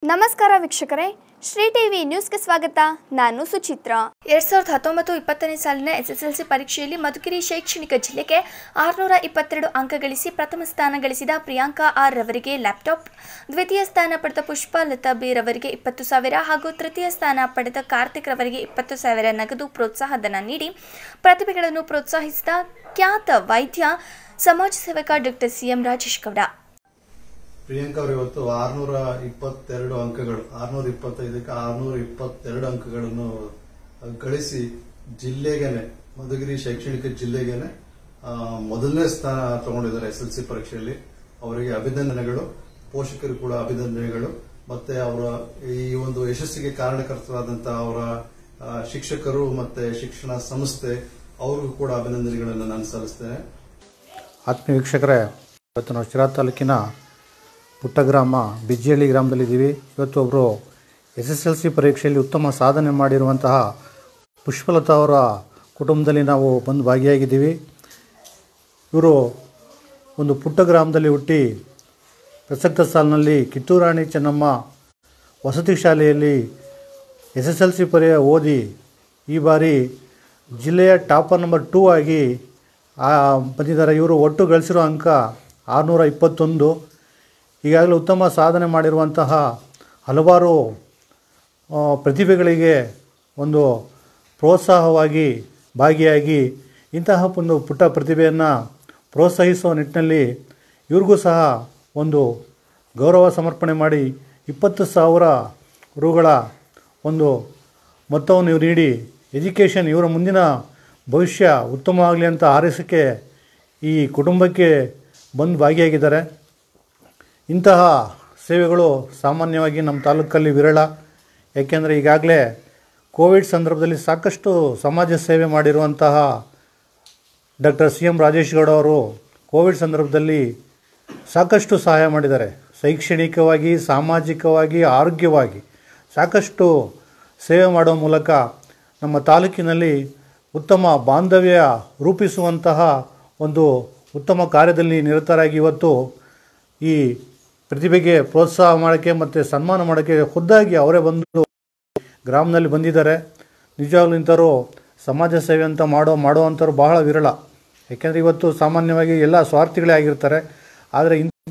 ನಮಸ್ಕಾರ ವೀಕ್ಷಕರೇ ಶ್ರೀ ಟಿವಿ ನ್ಯೂಸ್ಗೆ ಸ್ವಾಗತ ನಾನು ಸುಚಿತ್ರ ಎರಡ್ ಸಾವಿರದ ಹತ್ತೊಂಬತ್ತು ಇಪ್ಪತ್ತನೇ ಸಾಲಿನ ಎಸ್ಎಸ್ಎಲ್ಸಿ ಪರೀಕ್ಷೆಯಲ್ಲಿ ಮಧುಗಿರಿ ಶೈಕ್ಷಣಿಕ ಜಿಲ್ಲೆಗೆ ಆರುನೂರ ಇಪ್ಪತ್ತೆರಡು ಅಂಕ ಗಳಿಸಿ ಪ್ರಥಮ ಸ್ಥಾನ ಗಳಿಸಿದ ಪ್ರಿಯಾಂಕಾ ಆರ್ ರವರಿಗೆ ಲ್ಯಾಪ್ಟಾಪ್ ದ್ವಿತೀಯ ಸ್ಥಾನ ಪಡೆದ ಪುಷ್ಪಲತಾ ಬಿ ರವರಿಗೆ ಇಪ್ಪತ್ತು ಸಾವಿರ ಹಾಗೂ ತೃತೀಯ ಸ್ಥಾನ ಪಡೆದ ಕಾರ್ತಿಕ್ ರವರಿಗೆ ಇಪ್ಪತ್ತು ಸಾವಿರ ನಗದು ಪ್ರೋತ್ಸಾಹಧನ ನೀಡಿ ಪ್ರತಿಭೆಗಳನ್ನು ಪ್ರೋತ್ಸಾಹಿಸಿದ ಖ್ಯಾತ ವೈದ್ಯ ಸಮಾಜ ಸೇವಕ ಡಾಕ್ಟರ್ ಸಿಎಂ ರಾಜೇಶ್ ಗೌಡ ಪ್ರಿಯಾಂಕಾ ಅವರು ಇವತ್ತು ಆರ್ನೂರ ಇಪ್ಪತ್ತೆರಡು ಅಂಕಗಳು ಆರ್ನೂರ ಇಪ್ಪತ್ತೈದಕ್ಕೆ ಆರ್ನೂರ ಇಪ್ಪತ್ತೆರಡು ಅಂಕಗಳನ್ನು ಗಳಿಸಿ ಜಿಲ್ಲೆಗೇನೆ ಮಧುಗಿರಿ ಶೈಕ್ಷಣಿಕ ಜಿಲ್ಲೆಗೇನೆ ಆ, ಮೊದಲನೇ ಸ್ಥಾನ ತಗೊಂಡಿದ್ದಾರೆ ಎಸ್ ಎಲ್ ಸಿ ಪರೀಕ್ಷೆಯಲ್ಲಿ ಅವರಿಗೆ ಅಭಿನಂದನೆಗಳು ಪೋಷಕರು ಕೂಡ ಅಭಿನಂದನೆಗಳು ಮತ್ತೆ ಅವರ ಈ ಒಂದು ಯಶಸ್ಸಿಗೆ ಕಾರಣಕರ್ತರಾದಂತಹ ಅವರ ಆ, ಶಿಕ್ಷಕರು ಮತ್ತೆ ಶಿಕ್ಷಣ ಸಂಸ್ಥೆ ಅವ್ರಿಗೂ ಕೂಡ ಅಭಿನಂದನೆಗಳನ್ನು ನಾನು ಸಲ್ಲಿಸ್ತೇನೆ ಆತ್ಮೀಯ ವೀಕ್ಷಕರೇ ಇವತ್ತು ನಾವು ಶಿರಾ ತಾಲೂಕಿನ ಪುಟ್ಟ ಗ್ರಾಮ ಬಿಜ್ಜಿಹಳ್ಳಿ ಗ್ರಾಮದಲ್ಲಿದ್ದೀವಿ ಇವತ್ತು ಒಬ್ಬರು ಎಸ್ ಎಸ್ ಎಲ್ ಸಿ ಪರೀಕ್ಷೆಯಲ್ಲಿ ಉತ್ತಮ ಸಾಧನೆ ಮಾಡಿರುವಂತಹ ಪುಷ್ಪಲತಾ ಅವರ ಕುಟುಂಬದಲ್ಲಿ ನಾವು ಬಂದು ಭಾಗಿಯಾಗಿದ್ದೀವಿ ಇವರು ಒಂದು ಪುಟ್ಟ ಗ್ರಾಮದಲ್ಲಿ ಹುಟ್ಟಿ ಪ್ರಸಕ್ತ ಸಾಲಿನಲ್ಲಿ ಕಿತ್ತೂರಾಣಿ ಚೆನ್ನಮ್ಮ ವಸತಿ ಶಾಲೆಯಲ್ಲಿ ಎಸ್ ಎಸ್ ಎಲ್ ಸಿ ಪರ್ಯ ಓದಿ ಈ ಬಾರಿ ಜಿಲ್ಲೆಯ ಟಾಪರ್ ನಂಬರ್ ಟೂ ಆಗಿ ಆ, ಬಂದಿದ್ದಾರೆ ಇವರು ಒಟ್ಟು ಗಳಿಸಿರೋ ಅಂಕ ಆರುನೂರ ಇಪ್ಪತ್ತೊಂದು ಈಗಾಗಲೇ ಉತ್ತಮ ಸಾಧನೆ ಮಾಡಿರುವಂತಹ ಹಲವಾರು ಆ, ಪ್ರತಿಭೆಗಳಿಗೆ ಒಂದು ಪ್ರೋತ್ಸಾಹವಾಗಿ ಭಾಗಿಯಾಗಿ ಇಂತಹ ಒಂದು ಪುಟ್ಟ ಪ್ರತಿಭೆಯನ್ನು ಪ್ರೋತ್ಸಾಹಿಸುವ ನಿಟ್ಟಿನಲ್ಲಿ ಇವ್ರಿಗೂ ಸಹ ಒಂದು ಗೌರವ ಸಮರ್ಪಣೆ ಮಾಡಿ ಇಪ್ಪತ್ತು ಸಾವಿರ ರುಗಳ ಒಂದು ಮೊತ್ತವನ್ನು ಇವ್ರು ನೀಡಿ ಎಜುಕೇಷನ್ ಇವರ ಮುಂದಿನ ಭವಿಷ್ಯ ಉತ್ತಮವಾಗಲಿ ಅಂತ ಹಾರೈಸೋಕ್ಕೆ ಈ ಕುಟುಂಬಕ್ಕೆ ಬಂದು ಭಾಗಿಯಾಗಿದ್ದಾರೆ ಇಂತಹ ಸೇವೆಗಳು ಸಾಮಾನ್ಯವಾಗಿ ನಮ್ಮ ತಾಲೂಕಲ್ಲಿ ವಿರಳ ಏಕೆಂದರೆ ಈಗಾಗಲೇ ಕೋವಿಡ್ ಸಂದರ್ಭದಲ್ಲಿ ಸಾಕಷ್ಟು ಸಮಾಜ ಸೇವೆ ಮಾಡಿರುವಂತಹ doctor C M Rajesh Gowda ಅವರು ಕೋವಿಡ್ ಸಂದರ್ಭದಲ್ಲಿ ಸಾಕಷ್ಟು ಸಹಾಯ ಮಾಡಿದ್ದಾರೆ ಶೈಕ್ಷಣಿಕವಾಗಿ ಸಾಮಾಜಿಕವಾಗಿ ಆರೋಗ್ಯವಾಗಿ ಸಾಕಷ್ಟು ಸೇವೆ ಮಾಡುವ ಮೂಲಕ ನಮ್ಮ ತಾಲೂಕಿನಲ್ಲಿ ಉತ್ತಮ ಬಾಂಧವ್ಯ ರೂಪಿಸುವಂತಹ ಒಂದು ಉತ್ತಮ ಕಾರ್ಯದಲ್ಲಿ ನಿರತರಾಗಿ ಇವತ್ತು ಈ ಪ್ರತಿಭೆಗೆ ಪ್ರೋತ್ಸಾಹ ಮಾಡೋಕ್ಕೆ ಮತ್ತು ಸನ್ಮಾನ ಮಾಡೋಕ್ಕೆ ಖುದ್ದಾಗಿ ಅವರೇ ಬಂದು ಗ್ರಾಮದಲ್ಲಿ ಬಂದಿದ್ದಾರೆ ನಿಜವಾಗ್ಲೂ ಇಂಥವ್ರು ಸಮಾಜ ಸೇವೆ ಅಂತ ಮಾಡೋ ಮಾಡುವಂಥವ್ರು ಬಹಳ ವಿರಳ ಯಾಕೆಂದರೆ ಇವತ್ತು ಸಾಮಾನ್ಯವಾಗಿ ಎಲ್ಲ ಸ್ವಾರ್ಥಿಗಳೇ ಆಗಿರ್ತಾರೆ ಆದರೆ ಇಂಥ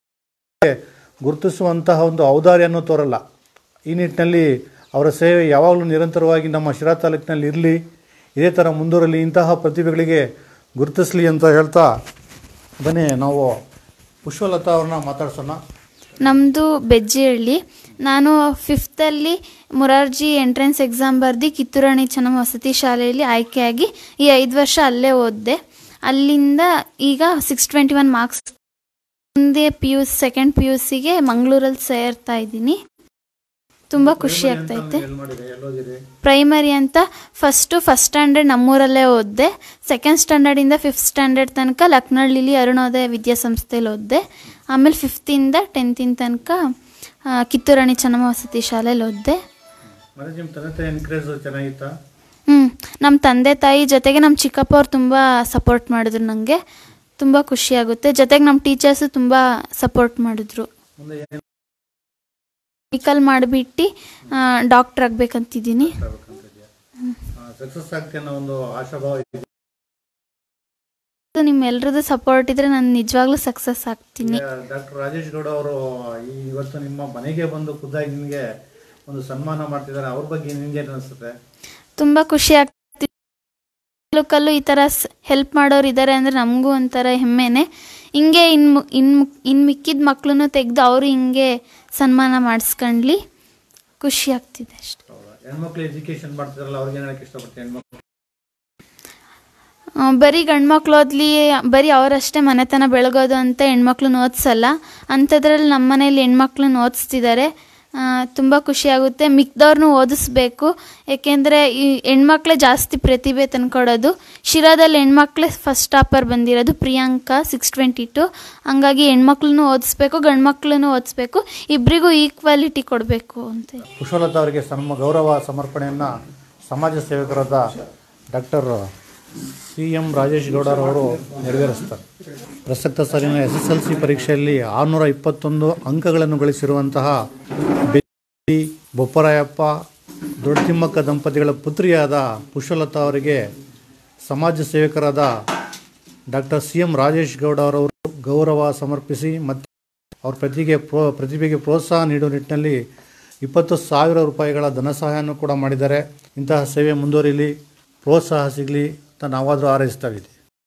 ಗುರುತಿಸುವಂತಹ ಒಂದು ಔದಾರ್ಯನೂ ತೋರಲ್ಲ ಈ ನಿಟ್ಟಿನಲ್ಲಿ ಅವರ ಸೇವೆ ಯಾವಾಗಲೂ ನಿರಂತರವಾಗಿ ನಮ್ಮ ಶಿರಾ ತಾಲೂಕಿನಲ್ಲಿ ಇರಲಿ ಇದೇ ಥರ ಮುಂದುವರಲಿ ಇಂತಹ ಪ್ರತಿಭೆಗಳಿಗೆ ಗುರುತಿಸಲಿ ಅಂತ ಹೇಳ್ತಾ ಬನ್ನಿ ನಾವು ಪುಷ್ಪಲತಾ ಅವ್ರನ್ನ ಮಾತಾಡ್ಸೋಣ ನಮ್ಮದು ಬೆಜ್ಜಿಹಳ್ಳಿ ನಾನು ಫಿಫ್ತಲ್ಲಿ ಮುರಾರ್ಜಿ ಎಂಟ್ರೆನ್ಸ್ ಎಕ್ಸಾಮ್ ಬರೆದು ಕಿತ್ತೂರಾಣಿ ಚೆನ್ನಮ್ಮ ವಸತಿ ಶಾಲೆಯಲ್ಲಿ ಆಯ್ಕೆಯಾಗಿ ಈ ಐದು ವರ್ಷ ಅಲ್ಲೇ ಓದಿದೆ ಅಲ್ಲಿಂದ ಈಗ ಸಿಕ್ಸ್ ಟ್ವೆಂಟಿ ಒನ್ ಮಾರ್ಕ್ಸ್ ಮುಂದೆ P U second P U ಸಿಗೆ ಮಂಗಳೂರಲ್ಲಿ ಸೇರ್ತಾ ಇದ್ದೀನಿ ತುಂಬ ಖುಷಿ ಆಗ್ತೈತೆ ಪ್ರೈಮರಿ ಅಂತ ಫಸ್ಟು ಫಸ್ಟ್ ಸ್ಟ್ಯಾಂಡರ್ಡ್ ನಮ್ಮೂರಲ್ಲೇ ಓದಿದೆ ಸೆಕೆಂಡ್ ಸ್ಟ್ಯಾಂಡರ್ಡಿಂದ ಫಿಫ್ತ್ ಸ್ಟ್ಯಾಂಡರ್ಡ್ ತನಕ ಲಕ್ನಳ್ಳಿಲಿ ಅರುಣೋದಯ ವಿದ್ಯಾಸಂಸ್ಥೆಯಲ್ಲಿ ಓದಿದೆ ಆಮೇಲೆ ಫಿಫ್ತಿಂದ ಟೆಂತಿನ ತನಕ ಆ, ಕಿತ್ತೂರಾಣಿ ಚೆನ್ನಮ್ಮ ವಸತಿ ಶಾಲೆಯಲ್ಲಿ ಓದಿದೆ ಮತ್ತೆ ನಿಮ್ಮ ತಂದೆ ತಾಯಿ ಎನ್ಕರೇಜ್ ಚೆನ್ನಾಗಿತ್ತಾ ಹ್ಞೂ ನಮ್ಮ ತಂದೆ ತಾಯಿ ಜೊತೆಗೆ ನಮ್ಮ ಚಿಕ್ಕಪ್ಪ ಅವ್ರು ತುಂಬ ಸಪೋರ್ಟ್ ಮಾಡಿದ್ರು ನನಗೆ ತುಂಬ ಖುಷಿಯಾಗುತ್ತೆ ಜೊತೆಗೆ ನಮ್ಮ ಟೀಚರ್ಸು ತುಂಬ ಸಪೋರ್ಟ್ ಮಾಡಿದ್ರು ಮುಂದೆ ಏನು ಮೆಡಿಕಲ್ ಮಾಡಿಬಿಟ್ಟು ಡಾಕ್ಟ್ರ್ ಆಗಬೇಕಂತಿದ್ದೀನಿ ಸಕ್ಸಸ್ ಆಗ್ತಿ ಅನ್ನೋ ಒಂದು ಆಶಾಭಾವ ಇದೆ ನಿಮ್ಮೆಲ್ರದ್ದು ಸಪೋರ್ಟ್ ಇದ್ರೆ ನಾನು ನಿಜವಾಗ್ಲೂ ಸಕ್ಸಸ್ ಆಗ್ತೀನಿ ಡಾಕ್ಟರ್ ರಾಜೇಶ್ ಗೌಡ ಅವರು ಈ ಇವತ್ತು ನಿಮ್ಮ ಮನೆಗೆ ಬಂದು ಖುದ್ದಾಗಿ ನಿಮಗೆ ಒಂದು ಸನ್ಮಾನ ಮಾಡ್ತಿದ್ದಾರೆ ಅವ್ರ ಬಗ್ಗೆ ನಿಮ್ಗೆ ಏನು ಅನಿಸುತ್ತೆ ತುಂಬ ಖುಷಿ ಆಗ್ತಿದೆ ತಾಲೂಕಲ್ಲೂ ಈ ಥರ ಹೆಲ್ಪ್ ಮಾಡೋರು ಇದ್ದಾರೆ ಅಂದರೆ ನಮಗೂ ಒಂಥರ ಹೆಮ್ಮೆನೆ ಹಿಂಗೆ ಇನ್ನು ಇನ್ನು ಇನ್ನು ಮಿಕ್ಕಿದ ಮಕ್ಳನ್ನು ತೆಗೆದು ಅವರು ಹಿಂಗೆ ಸನ್ಮಾನ ಮಾಡಿಸ್ಕೊಂಡ್ಲಿ ಖುಷಿ ಆಗ್ತಿದೆ ಅಷ್ಟೆ ಹೆಣ್ಮಕ್ಳು ಎಜುಕೇಶನ್ ಮಾಡ್ತಿದಾರಲ್ಲ ಅವ್ರಿಗೆ ಏನು ಹೇಳಕ್ಕೆ ಇಷ್ಟಪಡ್ತೀನಿ ಹೆಣ್ಮಕ್ಳು ಆ, ಬರೀ ಗಂಡ್ಮಕ್ಳು ಓದ್ಲಿ ಬರೀ ಅವರಷ್ಟೇ ಮನೆತನ ಬೆಳಗೋದು ಅಂತ ಹೆಣ್ಮಕ್ಳನ್ನ ಓದಿಸಲ್ಲ ಅಂಥದ್ರಲ್ಲಿ ನಮ್ಮ ಮನೇಲಿ ಹೆಣ್ಮಕ್ಳನ್ನ ಓದಿಸ್ತಿದ್ದಾರೆ ತುಂಬ ಖುಷಿಯಾಗುತ್ತೆ ಮಿಕ್ದವ್ರನ್ನೂ ಓದಿಸ್ಬೇಕು ಏಕೆಂದರೆ ಈ ಹೆಣ್ಮಕ್ಳೇ ಜಾಸ್ತಿ ಪ್ರತಿಭೆ ತಂದ್ಕೊಡೋದು ಶಿರಾದಲ್ಲಿ ಹೆಣ್ಮಕ್ಳೇ ಫಸ್ಟ್ ಟಾಪರ್ ಬಂದಿರೋದು ಪ್ರಿಯಾಂಕಾ ಸಿಕ್ಸ್ ಟ್ವೆಂಟಿ ಟು ಹಂಗಾಗಿ ಹೆಣ್ಮಕ್ಳನ್ನೂ ಓದಿಸ್ಬೇಕು ಗಂಡ್ಮಕ್ಳನ್ನೂ ಓದಿಸ್ಬೇಕು ಇಬ್ಬರಿಗೂ ಈಕ್ವಾಲಿಟಿ ಕೊಡಬೇಕು ಅಂತ ಕುಶಲತಾ ಅವರಿಗೆ ಸನ್ಮ ಗೌರವ ಸಮರ್ಪಣೆಯನ್ನು ಸಮಾಜ ಸೇವಕರಾದ ಡಾಕ್ಟರ್ ಸಿ ಎಂ ರಾಜೇಶ್ ಗೌಡರವರು ನೆರವೇರಿಸ್ತಾರೆ ಪ್ರಸಕ್ತ ಸಾಲಿನ ಎಸ್ ಎಸ್ ಎಲ್ ಸಿ ಪರೀಕ್ಷೆಯಲ್ಲಿ ಆರುನೂರ ಇಪ್ಪತ್ತೊಂದು ಅಂಕಗಳನ್ನು ಗಳಿಸಿರುವಂತಹ ಬೆ- ಡಿ ಬೊಪ್ಪರಾಯಪ್ಪ ದೊಡ್ಡತಿಮ್ಮಕ್ಕ ದಂಪತಿಗಳ ಪುತ್ರಿಯಾದ ಪುಷ್ಪಲತಾ ಅವರಿಗೆ ಸಮಾಜ ಸೇವಕರಾದ doctor C M Rajesh Gowda ಅವರವರು ಗೌರವ ಸಮರ್ಪಿಸಿ ಮತ್ತು ಅವ್ರ ಪ್ರತಿಗೆ ಪ್ರೋ ಪ್ರತಿಭೆಗೆ ಪ್ರೋತ್ಸಾಹ ನೀಡುವ ನಿಟ್ಟಿನಲ್ಲಿ ಇಪ್ಪತ್ತು ಸಾವಿರ ರೂಪಾಯಿಗಳ ಧನ ಸಹಾಯವನ್ನು ಕೂಡ ಮಾಡಿದ್ದಾರೆ ಇಂತಹ ಸೇವೆ ಮುಂದುವರಿಲಿ ಪ್ರೋತ್ಸಾಹ ಸಿಗಲಿ ಅಂತ ನಾವಾದರೂ ಹಾರೈಸ್ತಾ ಇದ್ದೀವಿ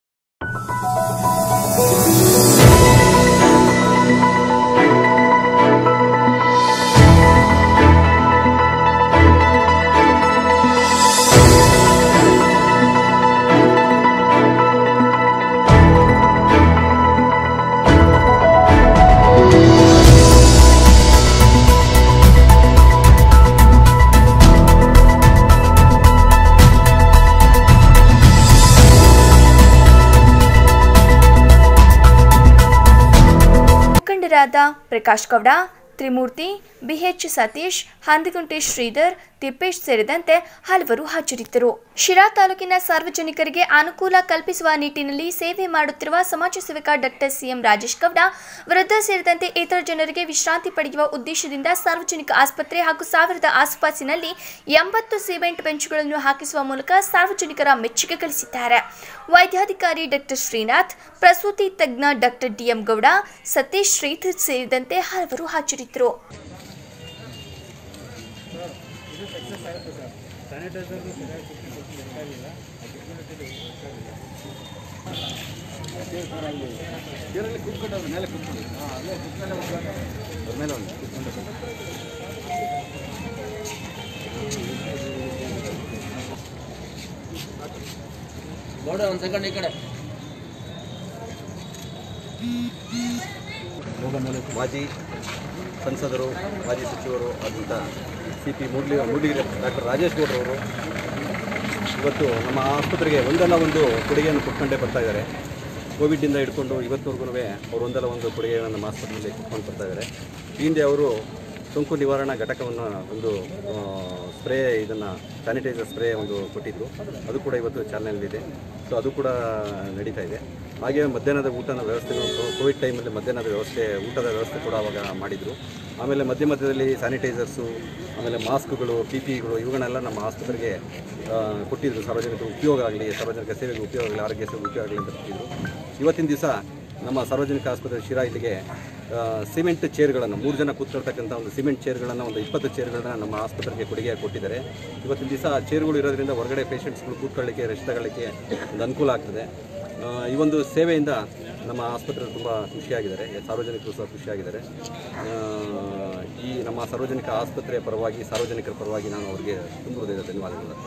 ಮುಖಂಡರಾದ ಪ್ರಕಾಶ್ ಗೌಡ ತ್ರಿಮೂರ್ತಿ ಬಿಎಚ್ ಸತೀಶ್ ಹಂದಿಗುಂಟೆ ಶ್ರೀಧರ್ ತಿಪ್ಪೇಶ್ ಸೇರಿದಂತೆ ಹಲವರು ಹಾಜರಿದ್ದರು ಶಿರಾ ತಾಲೂಕಿನ ಸಾರ್ವಜನಿಕರಿಗೆ ಅನುಕೂಲ ಕಲ್ಪಿಸುವ ನಿಟ್ಟಿನಲ್ಲಿ ಸೇವೆ ಮಾಡುತ್ತಿರುವ ಸಮಾಜ ಸೇವಕ ಡಾಕ್ಟರ್ ಸಿಎಂ ರಾಜೇಶ್ ಗೌಡ ವೃದ್ಧ ಸೇರಿದಂತೆ ಇತರ ಜನರಿಗೆ ವಿಶ್ರಾಂತಿ ಪಡೆಯುವ ಉದ್ದೇಶದಿಂದ ಸಾರ್ವಜನಿಕ ಆಸ್ಪತ್ರೆ ಹಾಗೂ ಸಾವಿರದ ಆಸುಪಾಸಿನಲ್ಲಿ ಎಂಬತ್ತು ಸಿಮೆಂಟ್ ಬೆಂಚುಗಳನ್ನು ಹಾಕಿಸುವ ಮೂಲಕ ಸಾರ್ವಜನಿಕರ ಮೆಚ್ಚುಗೆ ಗಳಿಸಿದ್ದಾರೆ ವೈದ್ಯಾಧಿಕಾರಿ ಡಾಕ್ಟರ್ ಶ್ರೀನಾಥ್ ಪ್ರಸೂತಿ ತಜ್ಞ ಡಾಕ್ಟರ್ ಡಿಎಂ ಗೌಡ ಸತೀಶ್ ಶ್ರೀಧರ್ ಸೇರಿದಂತೆ ಹಲವರು ಹಾಜರಿದ್ದರು ನೋಡ ಒಂದು ಸೆಕೆಂಡ್ ಈ ಕಡೆ ಮಾಜಿ ಸಂಸದರು ಮಾಜಿ ಸಚಿವರು ಆದಂಥ ಸಿ ಪಿ ಮೂಡ್ಲಿ ಮೂಡಿಗೆರೆ ಡಾಕ್ಟರ್ ರಾಜೇಶ್ ಗೌಡ್ರವರು ಇವತ್ತು ನಮ್ಮ ಆಸ್ಪತ್ರೆಗೆ ಒಂದಲ್ಲ ಒಂದು ಕೊಡುಗೆಯನ್ನು ಕೊಟ್ಕೊಂಡೇ ಬರ್ತಾ ಇದ್ದಾರೆ ಕೋವಿಡ್ನಿಂದ ಹಿಡ್ಕೊಂಡು ಇವತ್ತುವರೆಗೂ ಅವರು ಒಂದಲ್ಲ ಒಂದು ಕೊಡುಗೆಯನ್ನು ನಮ್ಮ ಆಸ್ಪತ್ರೆಯಲ್ಲಿ ಕೊಟ್ಕೊಂಡು ಬರ್ತಾ ಇದ್ದಾರೆ ಈ ಹಿಂದೆ ಅವರು ಸೋಂಕು ನಿವಾರಣಾ ಘಟಕವನ್ನು ಒಂದು ಸ್ಪ್ರೇ ಇದನ್ನು ಸ್ಯಾನಿಟೈಸರ್ ಸ್ಪ್ರೇ ಒಂದು ಕೊಟ್ಟಿದ್ದರು ಅದು ಕೂಡ ಇವತ್ತು ಚಾಲನೆಯಲ್ಲಿದೆ ಸೊ ಅದು ಕೂಡ ನಡೀತಾ ಇದೆ ಹಾಗೆ ಮಧ್ಯಾಹ್ನದ ಊಟದ ವ್ಯವಸ್ಥೆಗಳು ಕೋವಿಡ್ ಟೈಮಲ್ಲಿ ಮಧ್ಯಾಹ್ನದ ವ್ಯವಸ್ಥೆ ಊಟದ ವ್ಯವಸ್ಥೆ ಕೂಡ ಅವಾಗ ಮಾಡಿದರು ಆಮೇಲೆ ಮಧ್ಯ ಮಧ್ಯದಲ್ಲಿ ಸ್ಯಾನಿಟೈಸರ್ಸು ಆಮೇಲೆ ಮಾಸ್ಕ್ಗಳು ಪಿ ಪಿಗಳು ಇವುಗಳನ್ನೆಲ್ಲ ನಮ್ಮ ಆಸ್ಪತ್ರೆಗೆ ಆ, ಕೊಟ್ಟಿದ್ರು ಸಾರ್ವಜನಿಕರಿಗೆ ಉಪಯೋಗ ಆಗಲಿ ಸಾರ್ವಜನಿಕ ಸೇವೆಗೆ ಉಪಯೋಗ ಆಗಲಿ ಆರೋಗ್ಯ ಸೇವೆಗೆ ಉಪಯೋಗ ಆಗಲಿ ಅಂತ ಕೊಟ್ಟಿದ್ರು ಇವತ್ತಿನ ದಿವಸ ನಮ್ಮ ಸಾರ್ವಜನಿಕ ಆಸ್ಪತ್ರೆ ಶಿರಾ ಇಲ್ಲಿಗೆ ಆ, ಸಿಮೆಂಟ್ ಚೇರ್ಗಳನ್ನು ಮೂರು ಜನ ಕೂತ್ಕೊಳ್ತಕ್ಕಂಥ ಒಂದು ಸಿಮೆಂಟ್ ಚೇರ್ಗಳನ್ನು ಒಂದು ಇಪ್ಪತ್ತು ಚೇರ್ಗಳನ್ನ ನಮ್ಮ ಆಸ್ಪತ್ರೆಗೆ ಕೊಡುಗೆಯಾಗಿ ಕೊಟ್ಟಿದ್ದಾರೆ ಇವತ್ತಿನ ದಿವಸ ಚೇರ್ಗಳು ಇರೋದ್ರಿಂದ ಹೊರಗಡೆ ಪೇಷಂಟ್ಸ್ಗಳು ಕೂತ್ಕೊಳ್ಳಿಕ್ಕೆ ರೆಸ್ಟ್ ತಗೊಳ್ಳಿಕ್ಕೆ ಒಂದು ಅನುಕೂಲ ಆಗ್ತದೆ ಆ, ಈ ಒಂದು ಸೇವೆಯಿಂದ ನಮ್ಮ ಆಸ್ಪತ್ರೆ ತುಂಬ ಖುಷಿಯಾಗಿದ್ದಾರೆ ಸಾರ್ವಜನಿಕರು ಸಹ ಖುಷಿಯಾಗಿದ್ದಾರೆ ಆ, ಈ ನಮ್ಮ ಸಾರ್ವಜನಿಕ ಆಸ್ಪತ್ರೆಯ ಪರವಾಗಿ ಸಾರ್ವಜನಿಕರ ಪರವಾಗಿ ನಾನು ಅವರಿಗೆ ತುಂಬ ಹೃದಯದ ಧನ್ಯವಾದಗಳು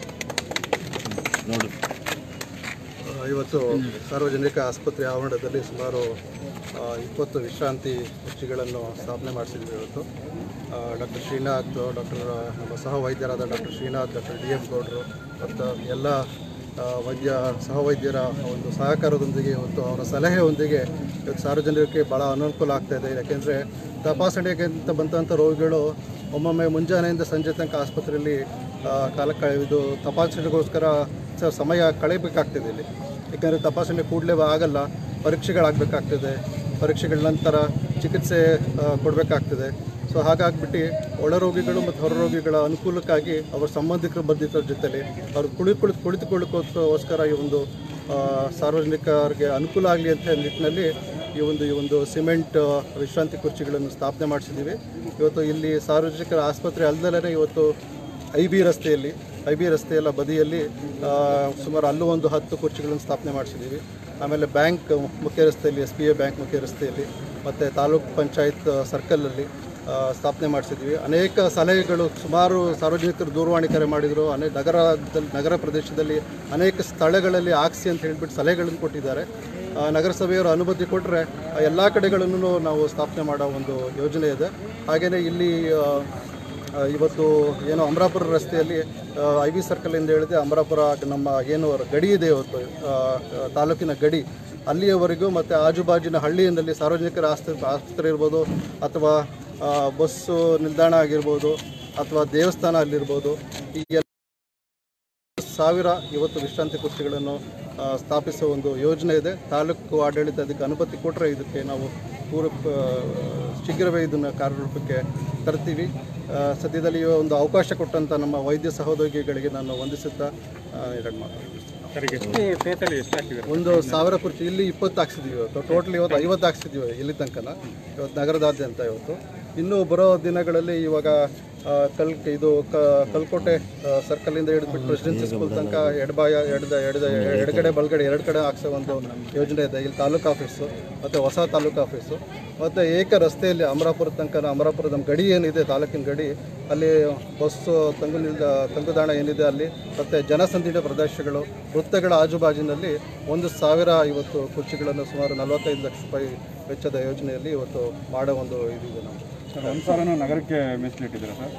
ಆ, ಇವತ್ತು ಸಾರ್ವಜನಿಕ ಆಸ್ಪತ್ರೆ ಆವರಣದಲ್ಲಿ ಸುಮಾರು ಆ, ಇಪ್ಪತ್ತು ವಿಶ್ರಾಂತಿ ಕುರ್ಚಿಗಳನ್ನು ಸ್ಥಾಪನೆ ಮಾಡಿಸಿದ್ವಿ ಇವತ್ತು ಡಾಕ್ಟರ್ ಶ್ರೀನಾಥ್ ಡಾಕ್ಟರ್ ನಮ್ಮ ಸಹ ವೈದ್ಯರಾದ doctor Srinath doctor D M ಗೌಡರು ಮತ್ತು ಎಲ್ಲ ಆ, ವೈದ್ಯ ಸಹ ವೈದ್ಯರ ಒಂದು ಸಹಕಾರದೊಂದಿಗೆ ಇವತ್ತು ಅವರ ಸಲಹೆಯೊಂದಿಗೆ ಇವತ್ತು ಸಾರ್ವಜನಿಕರಿಗೆ ಭಾಳ ಅನುಕೂಲ ಆಗ್ತಾ ಇದೆ ಯಾಕೆಂದರೆ ತಪಾಸಣೆಗೆ ಅಂತ ಬಂದಂಥ ರೋಗಿಗಳು ಒಮ್ಮೊಮ್ಮೆ ಮುಂಜಾನೆಯಿಂದ ಸಂಜೆ ತನಕ ಆಸ್ಪತ್ರೆಯಲ್ಲಿ ಆ, ಕಾಲ ಕಳೆದು ತಪಾಸಣೆಗೋಸ್ಕರ ಸ- ಸಮಯ ಕಳೆಯಬೇಕಾಗ್ತದೆ ಇಲ್ಲಿ ಯಾಕೆಂದರೆ ತಪಾಸಣೆ ಕೂಡಲೇ ಆಗಲ್ಲ ಪರೀಕ್ಷೆಗಳಾಗಬೇಕಾಗ್ತದೆ ಪರೀಕ್ಷೆಗಳ ನಂತರ ಚಿಕಿತ್ಸೆ ಕೊಡಬೇಕಾಗ್ತದೆ ಸೊ ಹಾಗಾಗ್ಬಿಟ್ಟು ಒಳ ರೋಗಿಗಳು ಮತ್ತು ಹೊರ ರೋಗಿಗಳ ಅನುಕೂಲಕ್ಕಾಗಿ ಅವರ ಸಂಬಂಧಿಕರು ಬಂದಿದ್ದರ ಜೊತೆಲಿ ಅವ್ರು ಕುಳಿ ಕುಳಿತು ಕುಳಿತುಕೊಳ್ಳೋಕ್ಕೋಸ್ಕರ ಈ ಒಂದು ಆ, ಸಾರ್ವಜನಿಕರಿಗೆ ಅನುಕೂಲ ಆಗಲಿ ಅಂತ ನಿಟ್ಟಿನಲ್ಲಿ ಈ ಒಂದು ಈ ಒಂದು ಸಿಮೆಂಟ್ ಆ, ವಿಶ್ರಾಂತಿ ಕುರ್ಚಿಗಳನ್ನು ಸ್ಥಾಪನೆ ಮಾಡಿಸಿದ್ದೀವಿ ಇವತ್ತು ಇಲ್ಲಿ ಸಾರ್ವಜನಿಕರ ಆಸ್ಪತ್ರೆ ಅಲ್ಲದಲ್ಲೇ ಇವತ್ತು ಐ ಬಿ ರಸ್ತೆಯಲ್ಲಿ ಐ ಬಿ ರಸ್ತೆಯಲ್ಲ ಬದಿಯಲ್ಲಿ ಆ, ಸುಮಾರು ಅಲ್ಲೂ ಒಂದು ಹತ್ತು ಕುರ್ಚಿಗಳನ್ನು ಸ್ಥಾಪನೆ ಮಾಡಿಸಿದ್ದೀವಿ ಆಮೇಲೆ ಬ್ಯಾಂಕ್ ಮುಖ್ಯ ರಸ್ತೆಯಲ್ಲಿ ಎಸ್ ಬಿ ಐ ಬ್ಯಾಂಕ್ ಮುಖ್ಯ ರಸ್ತೆಯಲ್ಲಿ ಮತ್ತು ತಾಲೂಕ್ ಪಂಚಾಯತ್ ಸರ್ಕಲಲ್ಲಿ ಆ, ಸ್ಥಾಪನೆ ಮಾಡಿಸಿದ್ವಿ ಅನೇಕ ಸಲಹೆಗಳು ಸುಮಾರು ಸಾರ್ವಜನಿಕರು ದೂರವಾಣಿ ಕರೆ ಮಾಡಿದರು ಅನೇಕ ನಗರದಲ್ಲಿ ನಗರ ಪ್ರದೇಶದಲ್ಲಿ ಅನೇಕ ಸ್ಥಳಗಳಲ್ಲಿ ಹಾಕ್ಸಿ ಅಂತ ಹೇಳ್ಬಿಟ್ಟು ಸಲಹೆಗಳನ್ನು ಕೊಟ್ಟಿದ್ದಾರೆ ಆ, ನಗರಸಭೆಯವರು ಅನುಮತಿ ಕೊಟ್ಟರೆ ಎಲ್ಲ ಕಡೆಗಳನ್ನು ನಾವು ಸ್ಥಾಪನೆ ಮಾಡೋ ಒಂದು ಯೋಜನೆ ಇದೆ ಹಾಗೆಯೇ ಇಲ್ಲಿ ಆ, ಆ, ಇವತ್ತು ಏನು ಅಮರಾಪುರ ರಸ್ತೆಯಲ್ಲಿ ಐ ವಿ ಸರ್ಕಲಿಂದ ಹೇಳಿದೆ ಅಮರಾಪುರ ನಮ್ಮ ಏನು ಗಡಿ ಇದೆ ಇವತ್ತು ಆ, ತಾಲೂಕಿನ ಗಡಿ ಅಲ್ಲಿಯವರೆಗೂ ಮತ್ತು ಆಜುಬಾಜಿನ ಹಳ್ಳಿಯಲ್ಲಿ ಸಾರ್ವಜನಿಕರ ಆಸ್ಪತ್ರೆ ಆಸ್ಪತ್ರೆ ಇರ್ಬೋದು ಅಥವಾ ಆ, ಬಸ್ಸು ನಿಲ್ದಾಣ ಆಗಿರ್ಬೋದು ಅಥವಾ ದೇವಸ್ಥಾನ ಅಲ್ಲಿರ್ಬೋದು ಈ ಎಲ್ಲ ಸಾವಿರ ಇವತ್ತು ವಿಶ್ರಾಂತಿ ಕುರ್ಚಿಗಳನ್ನು ಆ, ಸ್ಥಾಪಿಸುವ ಒಂದು ಯೋಜನೆ ಇದೆ ತಾಲೂಕು ಆಡಳಿತ ಅದಕ್ಕೆ ಅನುಮತಿ ಕೊಟ್ಟರೆ ಇದಕ್ಕೆ ನಾವು ಪೂರ ಆ, ಶೀಘ್ರವೇ ಇದನ್ನು ಕಾರ್ಯರೂಪಕ್ಕೆ ತರ್ತೀವಿ ಆ, ಸದ್ಯದಲ್ಲಿ ಈ ಒಂದು ಅವಕಾಶ ಕೊಟ್ಟಂಥ ನಮ್ಮ ವೈದ್ಯ ಸಹೋದ್ಯೋಗಿಗಳಿಗೆ ನಾನು ವಂದಿಸುತ್ತಾ ಆ, ಎರಡು ಮಾತು ಒಂದು ಸಾವಿರ ಕುರ್ಚಿ ಇಲ್ಲಿ ಇಪ್ಪತ್ತು ಹಾಕ್ಸಿದ್ದೀವಿ ಇವತ್ತು ಟೋಟಲ್ ಇವತ್ತು ಐವತ್ತು ಹಾಕ್ಸಿದ್ದೀವಿ ಇಲ್ಲಿ ತನಕನ ಇವತ್ತು ನಗರದಾದ್ಯಂತ ಇವತ್ತು ಇನ್ನು ಬರೋ ದಿನಗಳಲ್ಲಿ ಇವಾಗ ಆ, ಕಲ್ ಇದು ಕ ಕಲ್ಕೋಟೆ ಸರ್ಕಲಿಂದ ಹಿಡಿದ್ಬಿಟ್ಟು ಪ್ರೆಸಿಡೆನ್ಸಿ ಸ್ಕೂಲ್ ತನಕ ಎಡಬಾಯ ಎಡದ ಎಡದ ಎಡಗಡೆ ಬಲಗಡೆ ಎರಡು ಕಡೆ ಹಾಕ್ಸೋ ಒಂದು ಯೋಜನೆ ಇದೆ ಇಲ್ಲಿ ತಾಲೂಕು ಆಫೀಸು ಮತ್ತು ಹೊಸ ತಾಲೂಕು ಆಫೀಸು ಮತ್ತು ಏಕ ರಸ್ತೆಯಲ್ಲಿ ಅಮರಾಪುರ ತನಕ ಅಮರಾಪುರ ನಮ್ಮ ಗಡಿ ಏನಿದೆ ತಾಲೂಕಿನ ಗಡಿ ಅಲ್ಲಿ ಬಸ್ಸು ತಂಗು ನಿಲ್ದ ತಂಗುದಾಣ ಏನಿದೆ ಅಲ್ಲಿ ಮತ್ತು ಜನಸಂದಣಿ ಪ್ರದೇಶಗಳು ವೃತ್ತಗಳ ಆಜುಬಾಜಿನಲ್ಲಿ ಒಂದು ಸಾವಿರ ಇವತ್ತು ಕುರ್ಚಿಗಳನ್ನು ಸುಮಾರು ನಲವತ್ತೈದು ಲಕ್ಷ ರೂಪಾಯಿ ವೆಚ್ಚದ ಯೋಜನೆಯಲ್ಲಿ ಇವತ್ತು ಮಾಡೋ ಒಂದು ಇದಿದೆ ನಮ್ಮದು ಸರ್ ಒಂದು ಸಾವಿರನೂ ನಗರಕ್ಕೆ ಮೀಸಲಿಟ್ಟಿದ್ದೀರಾ ಸರ್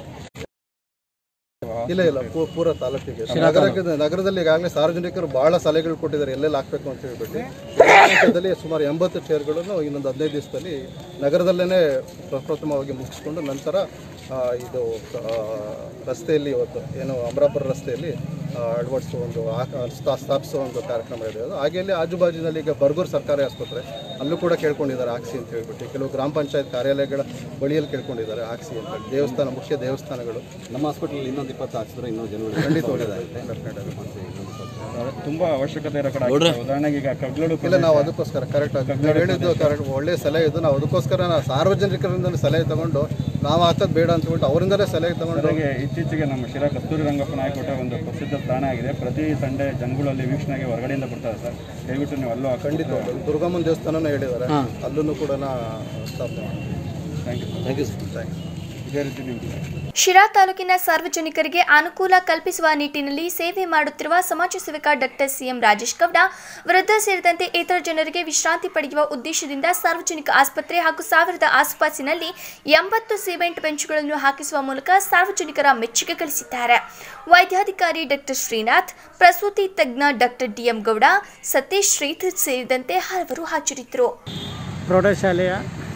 ಇಲ್ಲ ಇಲ್ಲ ಪೂ- ಪೂರ ತಾಲೂಕಿಗೆ ನಗರಕ್ಕೆ ನಗರದಲ್ಲಿ ಈಗಾಗಲೇ ಸಾರ್ವಜನಿಕರು ಬಹಳ ಸಲಹೆಗಳು ಕೊಟ್ಟಿದ್ದಾರೆ ಎಲ್ಲೆಲ್ಲಿ ಹಾಕಬೇಕು ಅಂತ ಹೇಳ್ಬಿಟ್ಟು ನಗರದಲ್ಲಿ ಸುಮಾರು ಎಂಬತ್ತು ಚೇರ್ಗಳನ್ನು ಇನ್ನೊಂದು ಹದಿನೈದು ದಿವಸದಲ್ಲಿ ನಗರದಲ್ಲೇ ಪ್ರಪ್ರಥಮವಾಗಿ ಮುಗಿಸ್ಕೊಂಡು ನಂತರ ಆ, ಇದು ಆ, ರಸ್ತೆಯಲ್ಲಿ ಇವತ್ತು ಏನು ಅಮರಾಪುರ ರಸ್ತೆಯಲ್ಲಿ ಆ, ಅಳವಡಿಸುವ ಒಂದು ಆ- ಸ್ಥಾ- ಸ್ಥಾಪಿಸುವ ಒಂದು ಕಾರ್ಯಕ್ರಮ ಇದೆ ಅದು ಹಾಗೆ ಅಲ್ಲಿ ಆಜುಬಾಜಿನಲ್ಲಿ ಈಗ ಬರ್ಗೂರು ಸರ್ಕಾರಿ ಆಸ್ಪತ್ರೆ ಅಲ್ಲೂ ಕೂಡ ಕೇಳ್ಕೊಂಡಿದ್ದಾರೆ ಹಾಕ್ಸಿ ಅಂತ ಹೇಳ್ಬಿಟ್ಟು ಕೆಲವು ಗ್ರಾಮ ಪಂಚಾಯತ್ ಕಾರ್ಯಾಲಯಗಳ ಬಳಿಯಲ್ಲಿ ಕೇಳ್ಕೊಂಡಿದ್ದಾರೆ ಹಾಕ್ಸಿ ಅಂತ ಹೇಳಿ. ದೇವಸ್ಥಾನ ಮುಖ್ಯ ದೇವಸ್ಥಾನಗಳು ನಮ್ಮ ಹಾಸ್ಪಿಟಲ್ ಇನ್ನೊಂದು ಇಪ್ಪತ್ತು ಹಾಕ್ಸಿದ್ರೆ ಇನ್ನೂ ಜನಗಳು ಖಂಡಿತ ಒಳ್ಳೆಯದಾಗುತ್ತೆ ಮತ್ತೆ ಇನ್ನೊಂದು ಇಪ್ಪತ್ತು ತುಂಬಾ ಅವಶ್ಯಕತೆ ಇರೋ ಕಡೆ ಹಾಕಿದ್ದಾರೆ. ಉದಾಹರಣೆಗೆ ಈಗ ಕಗ್ಲಡು ಇಲ್ಲ ನಾವು ಅದಕ್ಕೋಸ್ಕರ ಕರೆಕ್ಟ್ ಆಗಿ ನೀವು ಹೇಳಿದ್ದು ಕರೆಕ್ಟ್ ಒಳ್ಳೆ ಸಲಹೆ ಇದು ನಾವು ಅದಕ್ಕೋಸ್ಕರ ನಾವು ಸಾರ್ವಜನಿಕರಿಂದ ಸಲಹೆ ತಗೊಂಡು ನಾವು ಹಾಕೋದು ಬೇಡ ಅಂತ ಹೇಳ್ಬಿಟ್ಟು ಅವರಿಂದಲೇ ಸಲಹೆ ತಗೊಂಡು ಜೊತೆಗೆ ಇತ್ತೀಚೆಗೆ ನಮ್ಮ ಶಿರಾ ಕಸ್ತೂರಿ ರಂಗಪ್ಪ ನಾಯಕೋಟೆ ಒಂದು ಪ್ರಸಿದ್ಧ ತಾಣ ಆಗಿದೆ ಪ್ರತಿ ಸಂಡೇ ಜನಗಳಲ್ಲಿ ವೀಕ್ಷಣೆಗೆ ಹೊರಗಡೆಯಿಂದ ಬರ್ತಾರೆ ಸರ್ ದಯವಿಟ್ಟು ನೀವು ಅಲ್ಲೂ ಹಾಕಿ ಖಂಡಿತ ದುರ್ಗಮ್ಮನ ದೇವಸ್ಥಾನನ ಹೇಳಿದ್ದಾರೆ ಅಲ್ಲೂ ಕೂಡ ನಾ ಸ್ಥಾಪನೆ ಮಾಡಿ thank you thank you thanks ಇದೇ ರೀತಿ ನಿಮ್ಗೆ ಶಿರಾ ತಾಲೂಕಿನ ಸಾರ್ವಜನಿಕರಿಗೆ ಅನುಕೂಲ ಕಲ್ಪಿಸುವ ನಿಟ್ಟಿನಲ್ಲಿ ಸೇವೆ ಮಾಡುತ್ತಿರುವ ಸಮಾಜ ಸೇವಕ ಡಾಕ್ಟರ್ ಸಿಎಂ ರಾಜೇಶ್ ಗೌಡ ವೃದ್ಧ ಸೇರಿದಂತೆ ಇತರ ಜನರಿಗೆ ವಿಶ್ರಾಂತಿ ಪಡೆಯುವ ಉದ್ದೇಶದಿಂದ ಸಾರ್ವಜನಿಕ ಆಸ್ಪತ್ರೆ ಹಾಗೂ ಸಾವಿರದ ಆಸುಪಾಸಿನಲ್ಲಿ ಎಂಬತ್ತು ಸಿಮೆಂಟ್ ಬೆಂಚುಗಳನ್ನು ಹಾಕಿಸುವ ಮೂಲಕ ಸಾರ್ವಜನಿಕರ ಮೆಚ್ಚುಗೆ ಗಳಿಸಿದ್ದಾರೆ ವೈದ್ಯಾಧಿಕಾರಿ ಡಾಕ್ಟರ್ ಶ್ರೀನಾಥ್ ಪ್ರಸೂತಿ ತಜ್ಞ ಡಾಕ್ಟರ್ ಡಿಎಂ ಗೌಡ ಸತೀಶ್ ಶ್ರೀಧರ್ ಸೇರಿದಂತೆ ಹಲವರು ಹಾಜರಿದ್ದರು ಪ್ರೌಢಶಾಲೆಯ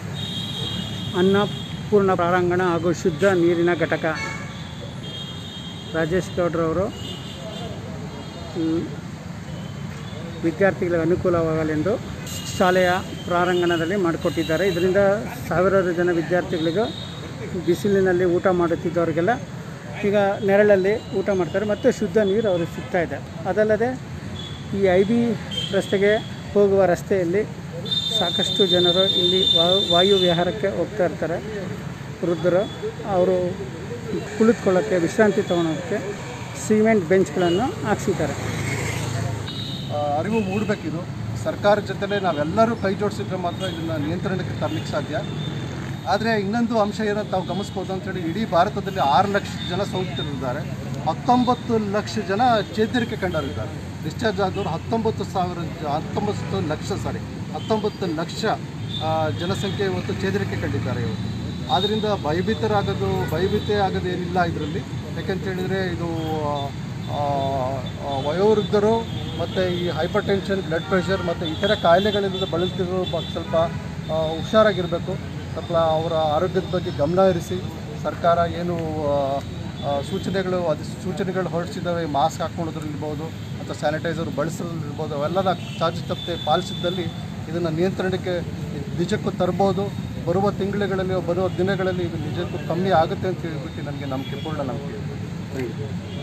ಅನ್ನಪೂರ್ಣ ಪ್ರಾರಂಗಣ ಹಾಗೂ ಶುದ್ಧ ನೀರಿನ ಘಟಕ ರಾಜೇಶ್ ಗೌಡ್ರವರು ಮ್, ವಿದ್ಯಾರ್ಥಿಗಳಿಗೆ ಅನುಕೂಲವಾಗಲೆಂದು ಶಾಲೆಯ ಪ್ರಾರಂಗಣದಲ್ಲಿ ಮಾಡಿಕೊಟ್ಟಿದ್ದಾರೆ ಇದರಿಂದ ಸಾವಿರಾರು ಜನ ವಿದ್ಯಾರ್ಥಿಗಳಿಗೂ ಬಿಸಿಲಿನಲ್ಲಿ ಊಟ ಮಾಡುತ್ತಿದ್ದವರಿಗೆಲ್ಲ ಈಗ ನೆರಳಲ್ಲಿ ಊಟ ಮಾಡ್ತಾರೆ ಮತ್ತು ಶುದ್ಧ ನೀರು ಅವ್ರಿಗೆ ಸಿಗ್ತಾ ಇದೆ ಅದಲ್ಲದೆ ಈ ಐ ಬಿ ರಸ್ತೆಗೆ ಹೋಗುವ ರಸ್ತೆಯಲ್ಲಿ ಸಾಕಷ್ಟು ಜನರು ಇಲ್ಲಿ ವಾಯು ವಾಯು ವಿಹಾರಕ್ಕೆ ಹೋಗ್ತಾ ಇರ್ತಾರೆ ವೃದ್ಧರು ಅವರು ಕುಳಿತುಕೊಳ್ಳೋಕ್ಕೆ ವಿಶ್ರಾಂತಿ ತೊಗೊಳೋಕ್ಕೆ ಸಿಮೆಂಟ್ ಬೆಂಚ್ಗಳನ್ನು ಹಾಕ್ಸಿದ್ದಾರೆ ಆ, ಅರಿವು ಮೂಡಬೇಕಿದು ಸರ್ಕಾರದ ಜೊತೆಲೇ ನಾವೆಲ್ಲರೂ ಕೈ ಜೋಡಿಸಿದ್ರೆ ಮಾತ್ರ ಇದನ್ನು ನಿಯಂತ್ರಣಕ್ಕೆ ತರಲಿಕ್ಕೆ ಸಾಧ್ಯ ಆದರೆ ಇನ್ನೊಂದು ಅಂಶ ಏನಂತ ತಾವು ಗಮನಿಸ್ಬೋದು ಅಂತೇಳಿ ಇಡೀ ಭಾರತದಲ್ಲಿ ಆರು ಲಕ್ಷ ಜನ ಸೋಂಕಿತರಿದ್ದಾರೆ ಹತ್ತೊಂಬತ್ತು ಲಕ್ಷ ಜನ ಚೇತರಿಕೆ ಕಂಡರಿದ್ದಾರೆ ಡಿಸ್ಚಾರ್ಜ್ ಆದವರು ಹತ್ತೊಂಬತ್ತು ಸಾವಿರ ಜ- ಹತ್ತೊಂಬತ್ತು ಲಕ್ಷ ಸಾರಿ ಹತ್ತೊಂಬತ್ತು ಲಕ್ಷ ಆ, ಜನಸಂಖ್ಯೆ ಇವತ್ತು ಚೇತರಿಕೆ ಕಂಡಿದ್ದಾರೆ ಇವತ್ತು ಆದ್ದರಿಂದ ಭಯಭೀತರಾಗೋದು ಭಯಭೀತೆ ಆಗೋದು ಏನಿಲ್ಲ ಇದರಲ್ಲಿ ಯಾಕಂತ ಹೇಳಿದರೆ ಇದು ಆ, ಆ, ವಯೋವೃದ್ಧರು ಮತ್ತು ಈ ಹೈಪರ್ ಟೆನ್ಷನ್ ಬ್ಲಡ್ ಪ್ರೆಷರ್ ಮತ್ತು ಇತರ ಕಾಯಿಲೆಗಳಿಂದ ಬಳಲ್ತಿರೋ ಬ- ಸ್ವಲ್ಪ ಆ, ಹುಷಾರಾಗಿರಬೇಕು ಸ್ವಲ್ಪ ಅವರ ಆರೋಗ್ಯದ ಬಗ್ಗೆ ಗಮನ ಹರಿಸಿ ಸರ್ಕಾರ ಏನು ಆ, ಆ, ಸೂಚನೆಗಳು ಅದು ಸೂಚನೆಗಳು ಹೊರಡಿಸಿದ್ದಾವೆ ಮಾಸ್ಕ್ ಹಾಕ್ಕೊಳೋದ್ರಲ್ಲಿರ್ಬೋದು ಮತ್ತು ಸ್ಯಾನಿಟೈಸರ್ ಬಳಸೋದ್ರಲ್ಲಿರ್ಬೋದು ಅವೆಲ್ಲನ ಚಾಚು ತಪ್ಪದೆ ಪಾಲಿಸಿದ್ದಲ್ಲಿ ಇದನ್ನು ನಿಯಂತ್ರಣಕ್ಕೆ ನಿಜಕ್ಕೂ ತರ್ಬೋದು ಬರುವ ತಿಂಗಳುಗಳಲ್ಲಿ ಬರುವ ದಿನಗಳಲ್ಲಿ ಇದು ನಿಜಕ್ಕೂ ಕಮ್ಮಿ ಆಗುತ್ತೆ ಅಂತ ಹೇಳ್ಬಿಟ್ಟು ನನಗೆ ನಂಬಿಕೆ ಪೂರ್ಣ ನಂಬಿಕೆ ಇದೆ.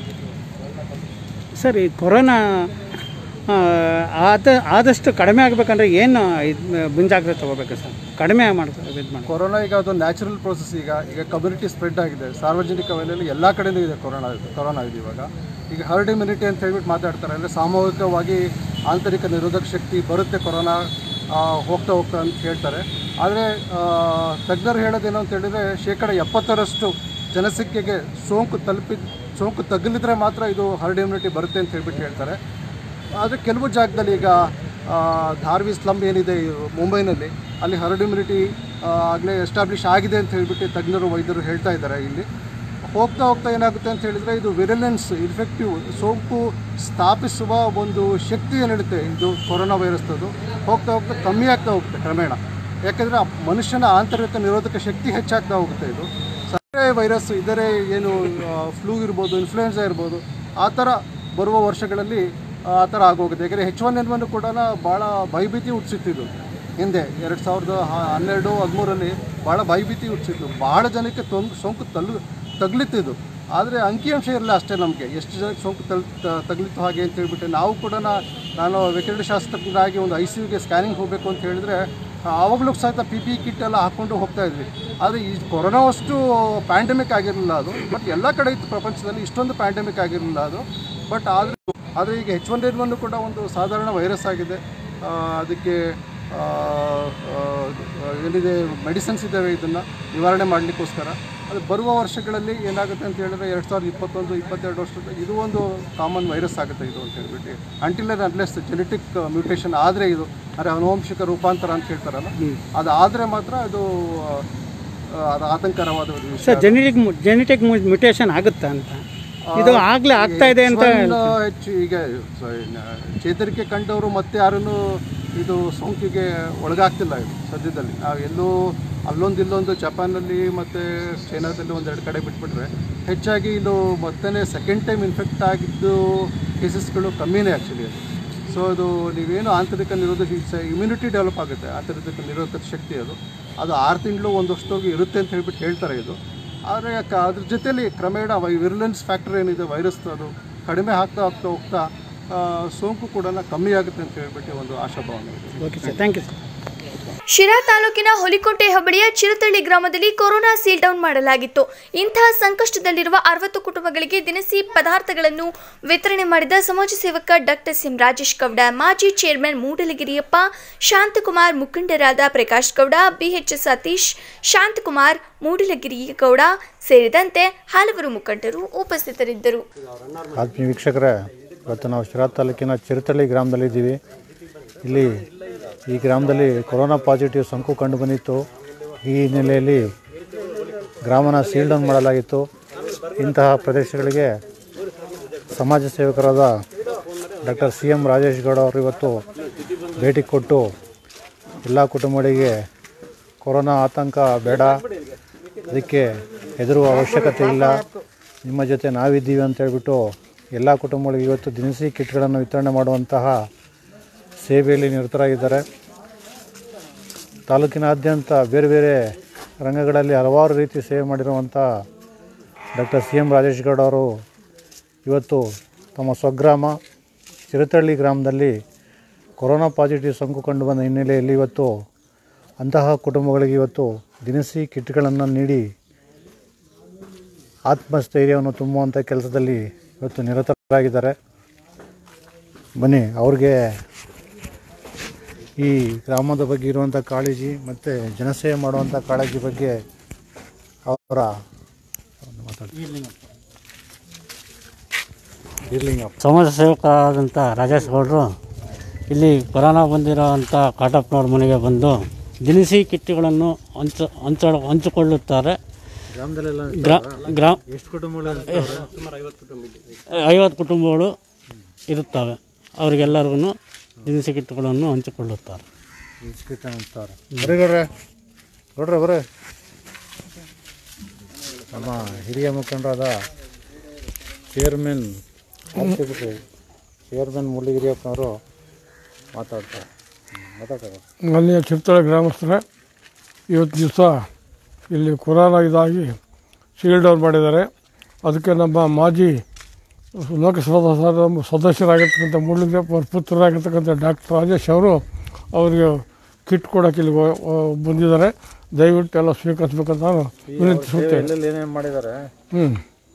ಸರ್ ಈ ಕೊರೋನಾ ಆ, ಆದ ಆದಷ್ಟು ಕಡಿಮೆ ಆಗಬೇಕಂದ್ರೆ ಏನು ಇದು ಮುಂಜಾಗ್ರತೆ ತಗೋಬೇಕು ಸರ್ ಕಡಿಮೆ ಮಾಡ್ತಾರೆ ಇದು ಮಾಡಿ ಕೊರೋನಾ ಈಗ ಅದು ನ್ಯಾಚುರಲ್ ಪ್ರೋಸೆಸ್ ಈಗ ಈಗ ಕಮ್ಯುನಿಟಿ ಸ್ಪ್ರೆಡ್ ಆಗಿದೆ ಸಾರ್ವಜನಿಕ ವಲಯದಲ್ಲಿ ಎಲ್ಲ ಕಡೆನೂ ಇದೆ ಕೊರೋನಾ ಇದೆ ಕೊರೋನಾ ಇದೆ ಇವಾಗ ಈಗ ಹರ್ಡ್ ಇಮ್ಯುನಿಟಿ ಅಂತ ಹೇಳ್ಬಿಟ್ಟು ಮಾತಾಡ್ತಾರೆ ಅಂದರೆ ಸಾಮೂಹಿಕವಾಗಿ ಆಂತರಿಕ ನಿರೋಧಕ ಶಕ್ತಿ ಬರುತ್ತೆ ಕೊರೋನಾ ಆ, ಹೋಗ್ತಾ ಹೋಗ್ತಾ ಅಂತ ಹೇಳ್ತಾರೆ ಆದರೆ ತಜ್ಞರು ಹೇಳೋದೇನು ಅಂತ ಹೇಳಿದರೆ ಶೇಕಡ ಎಪ್ಪತ್ತರಷ್ಟು ಜನಸಂಖ್ಯೆಗೆ ಸೋಂಕು ತಲುಪಿ ಸೋಂಕು ತಗುಲಿದ್ರೆ ಮಾತ್ರ ಇದು ಹರ್ಡ್ ಇಮ್ಯುನಿಟಿ ಬರುತ್ತೆ ಅಂತ ಹೇಳ್ಬಿಟ್ಟು ಹೇಳ್ತಾರೆ ಆದರೆ ಕೆಲವು ಜಾಗದಲ್ಲಿ ಈಗ ಆ, ಧಾರ್ವಿ ಸ್ಲಮ್ ಏನಿದೆ ಈ ಮುಂಬೈನಲ್ಲಿ ಅಲ್ಲಿ ಹರ್ಡ್ ಇಮ್ಯುನಿಟಿ ಆಗಲೇ ಎಸ್ಟಾಬ್ಲಿಷ್ ಆಗಿದೆ ಅಂತ ಹೇಳ್ಬಿಟ್ಟು ತಜ್ಞರು ವೈದ್ಯರು ಹೇಳ್ತಾ ಇದ್ದಾರೆ ಇಲ್ಲಿ ಹೋಗ್ತಾ ಹೋಗ್ತಾ ಏನಾಗುತ್ತೆ ಅಂತ ಹೇಳಿದರೆ ಇದು ವಿರಲೆನ್ಸ್ ಇನ್ಫೆಕ್ಟಿವ್ ಸೋಂಕು ಸ್ಥಾಪಿಸುವ ಒಂದು ಶಕ್ತಿ ಏನಿರುತ್ತೆ ಇದು ಕೊರೋನಾ ವೈರಸ್ದು ಹೋಗ್ತಾ ಹೋಗ್ತಾ ಕಮ್ಮಿ ಆಗ್ತಾ ಹೋಗುತ್ತೆ ಕ್ರಮೇಣ ಯಾಕೆಂದರೆ ಮನುಷ್ಯನ ಆಂತರಿಕ ನಿರೋಧಕ ಶಕ್ತಿ ಹೆಚ್ಚಾಗ್ತಾ ಹೋಗುತ್ತೆ ಇದು ಸಕ್ಕರೆ ವೈರಸ್ ಇದರೇ ಏನು ಫ್ಲೂ ಇರ್ಬೋದು ಇನ್ಫ್ಲೂಯೆನ್ಸಾ ಇರ್ಬೋದು ಆ ಥರ ಬರುವ ವರ್ಷಗಳಲ್ಲಿ ಆ ಥರ ಆಗೋಗುತ್ತೆ ಯಾಕಂದರೆ ಹೆಚ್ ಒನ್ ಎನ್ ಒನ್ ಕೂಡ ಭಾಳ ಭಯಭೀತಿ ಹುಟ್ಟಿಸಿತ್ತು ಹಿಂದೆ ಎರಡು ಸಾವಿರದ ಹ- ಹನ್ನೆರಡು ಹದಿಮೂರರಲ್ಲಿ ಭಾಳ ಭಯಭೀತಿ ಹುಟ್ಟಿಸಿತ್ತು ಭಾಳ ಜನಕ್ಕೆ ತೊಂಕ್ ಸೋಂಕು ತಲ್ ತಗ್ಲಿತ್ತಿದ್ದು ಆದರೆ ಅಂಕಿಅಂಶ ಇರಲಿಲ್ಲ ಅಷ್ಟೇ ನಮಗೆ ಎಷ್ಟು ಜನಕ್ಕೆ ಸೋಂಕು ತಲ್ ತ- ತಗ್ಲಿತ್ತು ಹಾಗೆ ಅಂತ ಹೇಳ್ಬಿಟ್ಟು ನಾವು ಕೂಡ ನಾ- ನಾನು ವೆಟರ್ನರಿ ಶಾಸ್ತ್ರಜ್ಞರಾಗಿ ಒಂದು ಐ ಸಿ ಯುಗೆ ಸ್ಕ್ಯಾನಿಂಗ್ ಹೋಗಬೇಕು ಅಂತ ಹೇಳಿದ್ರೆ ಆವಾಗಲೂ ಸಹಿತ ಪಿ ಪಿ ಕಿಟ್ ಎಲ್ಲ ಹಾಕ್ಕೊಂಡು ಹೋಗ್ತಾ ಇದ್ವಿ ಆದರೆ ಈ ಕೊರೋನಾ ಅಷ್ಟು ಪ್ಯಾಂಡಮಿಕ್ ಆಗಿರಲಿಲ್ಲ ಅದು ಬಟ್ ಎಲ್ಲ ಕಡೆ ಇತ್ತು ಪ್ರಪಂಚದಲ್ಲಿ ಇಷ್ಟೊಂದು ಪ್ಯಾಂಡಮಿಕ್ ಆಗಿರಲಿಲ್ಲ ಅದು ಬಟ್ ಆದರೆ ಆದರೆ ಈಗ ಹೆಚ್ ಒನ್ ಎನ್ ಒನ್ ಕೂಡ ಒಂದು ಸಾಧಾರಣ ವೈರಸ್ ಆಗಿದೆ ಆ, ಅದಕ್ಕೆ ಆ, ಆ, ಏನಿದೆ ಮೆಡಿಸಿನ್ಸ್ ಇದ್ದಾವೆ ಇದನ್ನು ನಿವಾರಣೆ ಮಾಡಲಿಕ್ಕೋಸ್ಕರ ಅದು ಬರುವ ವರ್ಷಗಳಲ್ಲಿ ಏನಾಗುತ್ತೆ ಅಂತ ಹೇಳಿದ್ರೆ ಎರಡು ಸಾವಿರದ ಇಪ್ಪತ್ತೊಂದು ಇಪ್ಪತ್ತೆರಡು ವರ್ಷದ ಇದು ಒಂದು ಕಾಮನ್ ವೈರಸ್ ಆಗುತ್ತೆ ಇದು ಅಂತ ಹೇಳ್ಬಿಟ್ಟು ಅಂಟಿಲ್ ಅನ್ಲೆಸ್ ಜೆನೆಟಿಕ್ ಮ್ಯೂಟೇಷನ್ ಆದರೆ ಇದು ಅಂದರೆ ಅನುವಂಶಿಕ ರೂಪಾಂತರ ಅಂತ ಹೇಳ್ತಾರಲ್ಲ ಅದು ಆದರೆ ಮಾತ್ರ ಅದು ಆ, ಅದು ಆತಂಕರವಾದ ಒಂದು ವಿಷಯ ಸರ್ ಜೆನೆಟಿಕ್ ಜೆನೆಟಿಕ್ ಮ್ಯೂಟೇಷನ್ ಆಗುತ್ತಾ ಅಂತ ಇದು ಆಗಲೇ ಆಗ್ತಾ ಇದೆ ಅಂತ H1 ಹೆಚ್ಚು ಈಗ ಸ- ನ- ಚೇತರಿಕೆ ಕಂಡವರು ಮತ್ತೆ ಯಾರನ್ನು ಇದು ಸೋಂಕಿಗೆ ಒಳಗಾಗ್ತಿಲ್ಲ ಇದು ಸದ್ಯದಲ್ಲಿ ನಾವು ಎಲ್ಲೋ ಅಲ್ಲೊಂದು ಇಲ್ಲೊಂದು ಜಪಾನಲ್ಲಿ ಮತ್ತು ಚೈನಾದಲ್ಲಿ ಒಂದೆರಡು ಕಡೆ ಬಿಟ್ಬಿಟ್ರೆ ಹೆಚ್ಚಾಗಿ ಇದು ಮತ್ತೆ ಸೆಕೆಂಡ್ ಟೈಮ್ ಇನ್ಫೆಕ್ಟ್ ಆಗಿದ್ದು ಕೇಸಸ್ಗಳು ಕಮ್ಮಿನೇ ಆ್ಯಕ್ಚುಲಿ ಅದು ಸೊ ಅದು ನೀವೇನು ಆಂತರಿಕ ನಿರೋಧಕ ಇಮ್ಯುನಿಟಿ ಡೆವಲಪ್ ಆಗುತ್ತೆ ಆಂತರಿಕ ನಿರೋಧಕ ಶಕ್ತಿ ಅದು ಅದು ಆರು ತಿಂಗಳು ಒಂದು ವರ್ಷದವರೆಗೂ ಇರುತ್ತೆ ಅಂತ ಹೇಳ್ಬಿಟ್ಟು ಹೇಳ್ತಾರೆ ಇದು ಆದರೆ ಕ- ಅದ್ರ ಜೊತೆಲಿ ಕ್ರಮೇಣ ವೈ ವಿರುಲೆನ್ಸ್ ಫ್ಯಾಕ್ಟರ್ ಏನಿದೆ ವೈರಸ್ ಅದು ಕಡಿಮೆ ಆಗ್ತಾ ಆಗ್ತಾ ಹೋಗ್ತಾ ಆ, ಸೋಂಕು ಕೂಡ ಕಮ್ಮಿ ಆಗುತ್ತೆ ಅಂತ ಹೇಳ್ಬಿಟ್ಟು ಒಂದು ಆಶಾಭಾವನೆ ಇದೆ okay sir thank you sir Sira ತಾಲೂಕಿನ ಹೊಲಿಕೋಟೆ ಹೋಬಳಿಯ ಚಿರುತಳ್ಳಿ ಗ್ರಾಮದಲ್ಲಿ ಕೊರೋನಾ ಸೀಲ್ ಡೌನ್ ಮಾಡಲಾಗಿತ್ತು ಇಂತಹ ಸಂಕಷ್ಟದಲ್ಲಿರುವ ಅರವತ್ತು ಕುಟುಂಬಗಳಿಗೆ ದಿನಸಿ ಪದಾರ್ಥಗಳನ್ನು ವಿತರಣೆ ಮಾಡಿದ ಸಮಾಜ ಸೇವಕ ಡಾಕ್ಟರ್ ಸಿಂ ರಾಜೇಶ್ ಗೌಡ ಮಾಜಿ ಚೇರ್ಮನ್ ಮೂಡಲಗಿರಿಯಪ್ಪ ಶಾಂತಕುಮಾರ್ ಮುಖಂಡರಾದ ಪ್ರಕಾಶ್ ಗೌಡ ಬಿಎಚ್ ಸತೀಶ್ ಶಾಂತಕುಮಾರ್ ಮೂಡಲಗಿರಿ ಗೌಡ ಸೇರಿದಂತೆ ಹಲವರು ಮುಖಂಡರು ಉಪಸ್ಥಿತರಿದ್ದರು ಆತ್ಮೀಯ ವೀಕ್ಷಕರೇ ಇವತ್ತು ನಾವು ಶಿರಾ ತಾಲೂಕಿನ ಚಿರತಳ್ಳಿ ಗ್ರಾಮದಲ್ಲಿದ್ದೀವಿ ಇಲ್ಲಿ ಈ ಗ್ರಾಮದಲ್ಲಿ ಕೊರೋನಾ ಪಾಸಿಟಿವ್ ಸೋಂಕು ಕಂಡು ಬಂದಿತ್ತು ಈ ಹಿನ್ನೆಲೆಯಲ್ಲಿ ಗ್ರಾಮನ ಸೀಲ್ ಡೌನ್ ಮಾಡಲಾಗಿತ್ತು ಇಂತಹ ಪ್ರದೇಶಗಳಿಗೆ ಸಮಾಜ ಸೇವಕರಾದ doctor C M Rajesh Gowda ಅವರು ಇವತ್ತು ಭೇಟಿ ಕೊಟ್ಟು ಎಲ್ಲ ಕುಟುಂಬಗಳಿಗೆ ಕೊರೋನಾ ಆತಂಕ ಬೇಡ ಅದಕ್ಕೆ ಹೆದರುವ ಅವಶ್ಯಕತೆ ಇಲ್ಲ ನಿಮ್ಮ ಜೊತೆ ನಾವಿದ್ದೀವಿ ಅಂತ ಹೇಳ್ಬಿಟ್ಟು ಎಲ್ಲ ಕುಟುಂಬಗಳಿಗೆ ಇವತ್ತು ದಿನಸಿ ಕಿಟ್ಗಳನ್ನು ವಿತರಣೆ ಮಾಡುವಂತಹ ಸೇವೆಯಲ್ಲಿ ನಿರತರಾಗಿದ್ದಾರೆ ತಾಲೂಕಿನಾದ್ಯಂತ ಬೇರೆ ಬೇರೆ ರಂಗಗಳಲ್ಲಿ ಹಲವಾರು ರೀತಿ ಸೇವೆ ಮಾಡಿರುವಂಥ doctor C M Rajesh Gowda ಅವರು ಇವತ್ತು ತಮ್ಮ ಸ್ವಗ್ರಾಮ ಚಿರತಳ್ಳಿ ಗ್ರಾಮದಲ್ಲಿ ಕೊರೋನಾ ಪಾಸಿಟಿವ್ ಸೋಂಕು ಕಂಡು ಬಂದ ಹಿನ್ನೆಲೆಯಲ್ಲಿ ಇವತ್ತು ಅಂತಹ ಕುಟುಂಬಗಳಿಗೆ ಇವತ್ತು ದಿನಸಿ ಕಿಟ್ಗಳನ್ನು ನೀಡಿ ಆತ್ಮಸ್ಥೈರ್ಯವನ್ನು ತುಂಬುವಂಥ ಕೆಲಸದಲ್ಲಿ ಇವತ್ತು ನಿರತರಾಗಿದ್ದಾರೆ ಬನ್ನಿ ಅವ್ರಿಗೆ ಈ ಗ್ರಾಮದ ಬಗ್ಗೆ ಇರುವಂಥ ಕಾಳಜಿ ಮತ್ತು ಜನಸೇವೆ ಮಾಡುವಂಥ ಕಾಳಜಿ ಬಗ್ಗೆ ಅವರ ಇರ್ಲಿಂಗಪ್ಪ ಸಮಾಜ ಸೇವಕರಾದಂಥ ರಾಜೇಶ್ ಗೌಡರು ಇಲ್ಲಿ ಕೊರೋನಾ ಬಂದಿರೋವಂಥ ಕಾಟಪ್ಪನವ್ರ ಮನೆಗೆ ಬಂದು ದಿನಸಿ ಕಿಟ್ಟುಗಳನ್ನು ಹಂಚ ಹಂಚ ಹಂಚಿಕೊಳ್ಳುತ್ತಾರೆ ಗ್ರಾಮದಲ್ಲೆಲ್ಲ ಗ್ರಾ ಗ್ರಾ ಎಷ್ಟು ಕುಟುಂಬಗಳು ಐವತ್ತು ಕುಟುಂಬಗಳು ಇರುತ್ತವೆ ಅವರಿಗೆಲ್ಲರಿಗೂ ದಿನಸಿ ಕಿಟ್ಟುಗಳನ್ನು ಹಂಚಿಕೊಳ್ಳುತ್ತಾರೆ ಇನ್ಸ್ಕ್ರಿಪ್ಷನ್ ಅಂತಾರೆ ಬರ್ರಿ ಗೌಡ್ರೆ ಗೌಡ್ರೆ ಬರ್ರಿ ನಮ್ಮ ಹಿರಿಯ ಮುಖಂಡರಾದ ಚೇರ್ಮನ್ ಆಗ್ತಿಬಿಟ್ರಿ ಚೇರ್ಮನ್ ಮುರಳಿಗಿರಿಯಪ್ಪನವರು ಮಾತಾಡ್ತಾರೆ ಮಾತಾಡ್ತಾರೆ ಅಲ್ಲಿಯ ಚಿತ್ತಳ ಗ್ರಾಮಸ್ಥರೇ ಇವತ್ತು ದಿವಸ ಇಲ್ಲಿ ಕೊರೋನಾ ಇದಾಗಿ ಸೀಲ್ ಡೌನ್ ಮಾಡಿದ್ದಾರೆ ಅದಕ್ಕೆ ನಮ್ಮ ಮಾಜಿ ಲೋಕಸಭಾ ಸದ- ಸದಸ್ಯರಾಗಿರ್ತಕ್ಕಂಥ ಮುರಳಿಗಿರಪ್ಪ ಅವ್ರ ಪುತ್ರರಾಗಿರ್ತಕ್ಕಂಥ ಡಾಕ್ಟರ್ ರಾಜೇಶ್ ಅವರು ಅವರಿಗೆ ಕಿಟ್ ಕೊಡೋಕೆ ಇಲ್ಲಿ ಹೋ- ಹೋ- ಬಂದಿದ್ದಾರೆ ದಯವಿಟ್ಟು ಎಲ್ಲ ಸ್ವೀಕರಿಸ್ಬೇಕಂತ ನಾನು ವಿನಂತಿಸುತ್ತೇನೆ ಎಲ್ಲೆಲ್ಲಿ ಏನೇನು ಮಾಡಿದ್ದಾರೆ ಹ್ಞೂ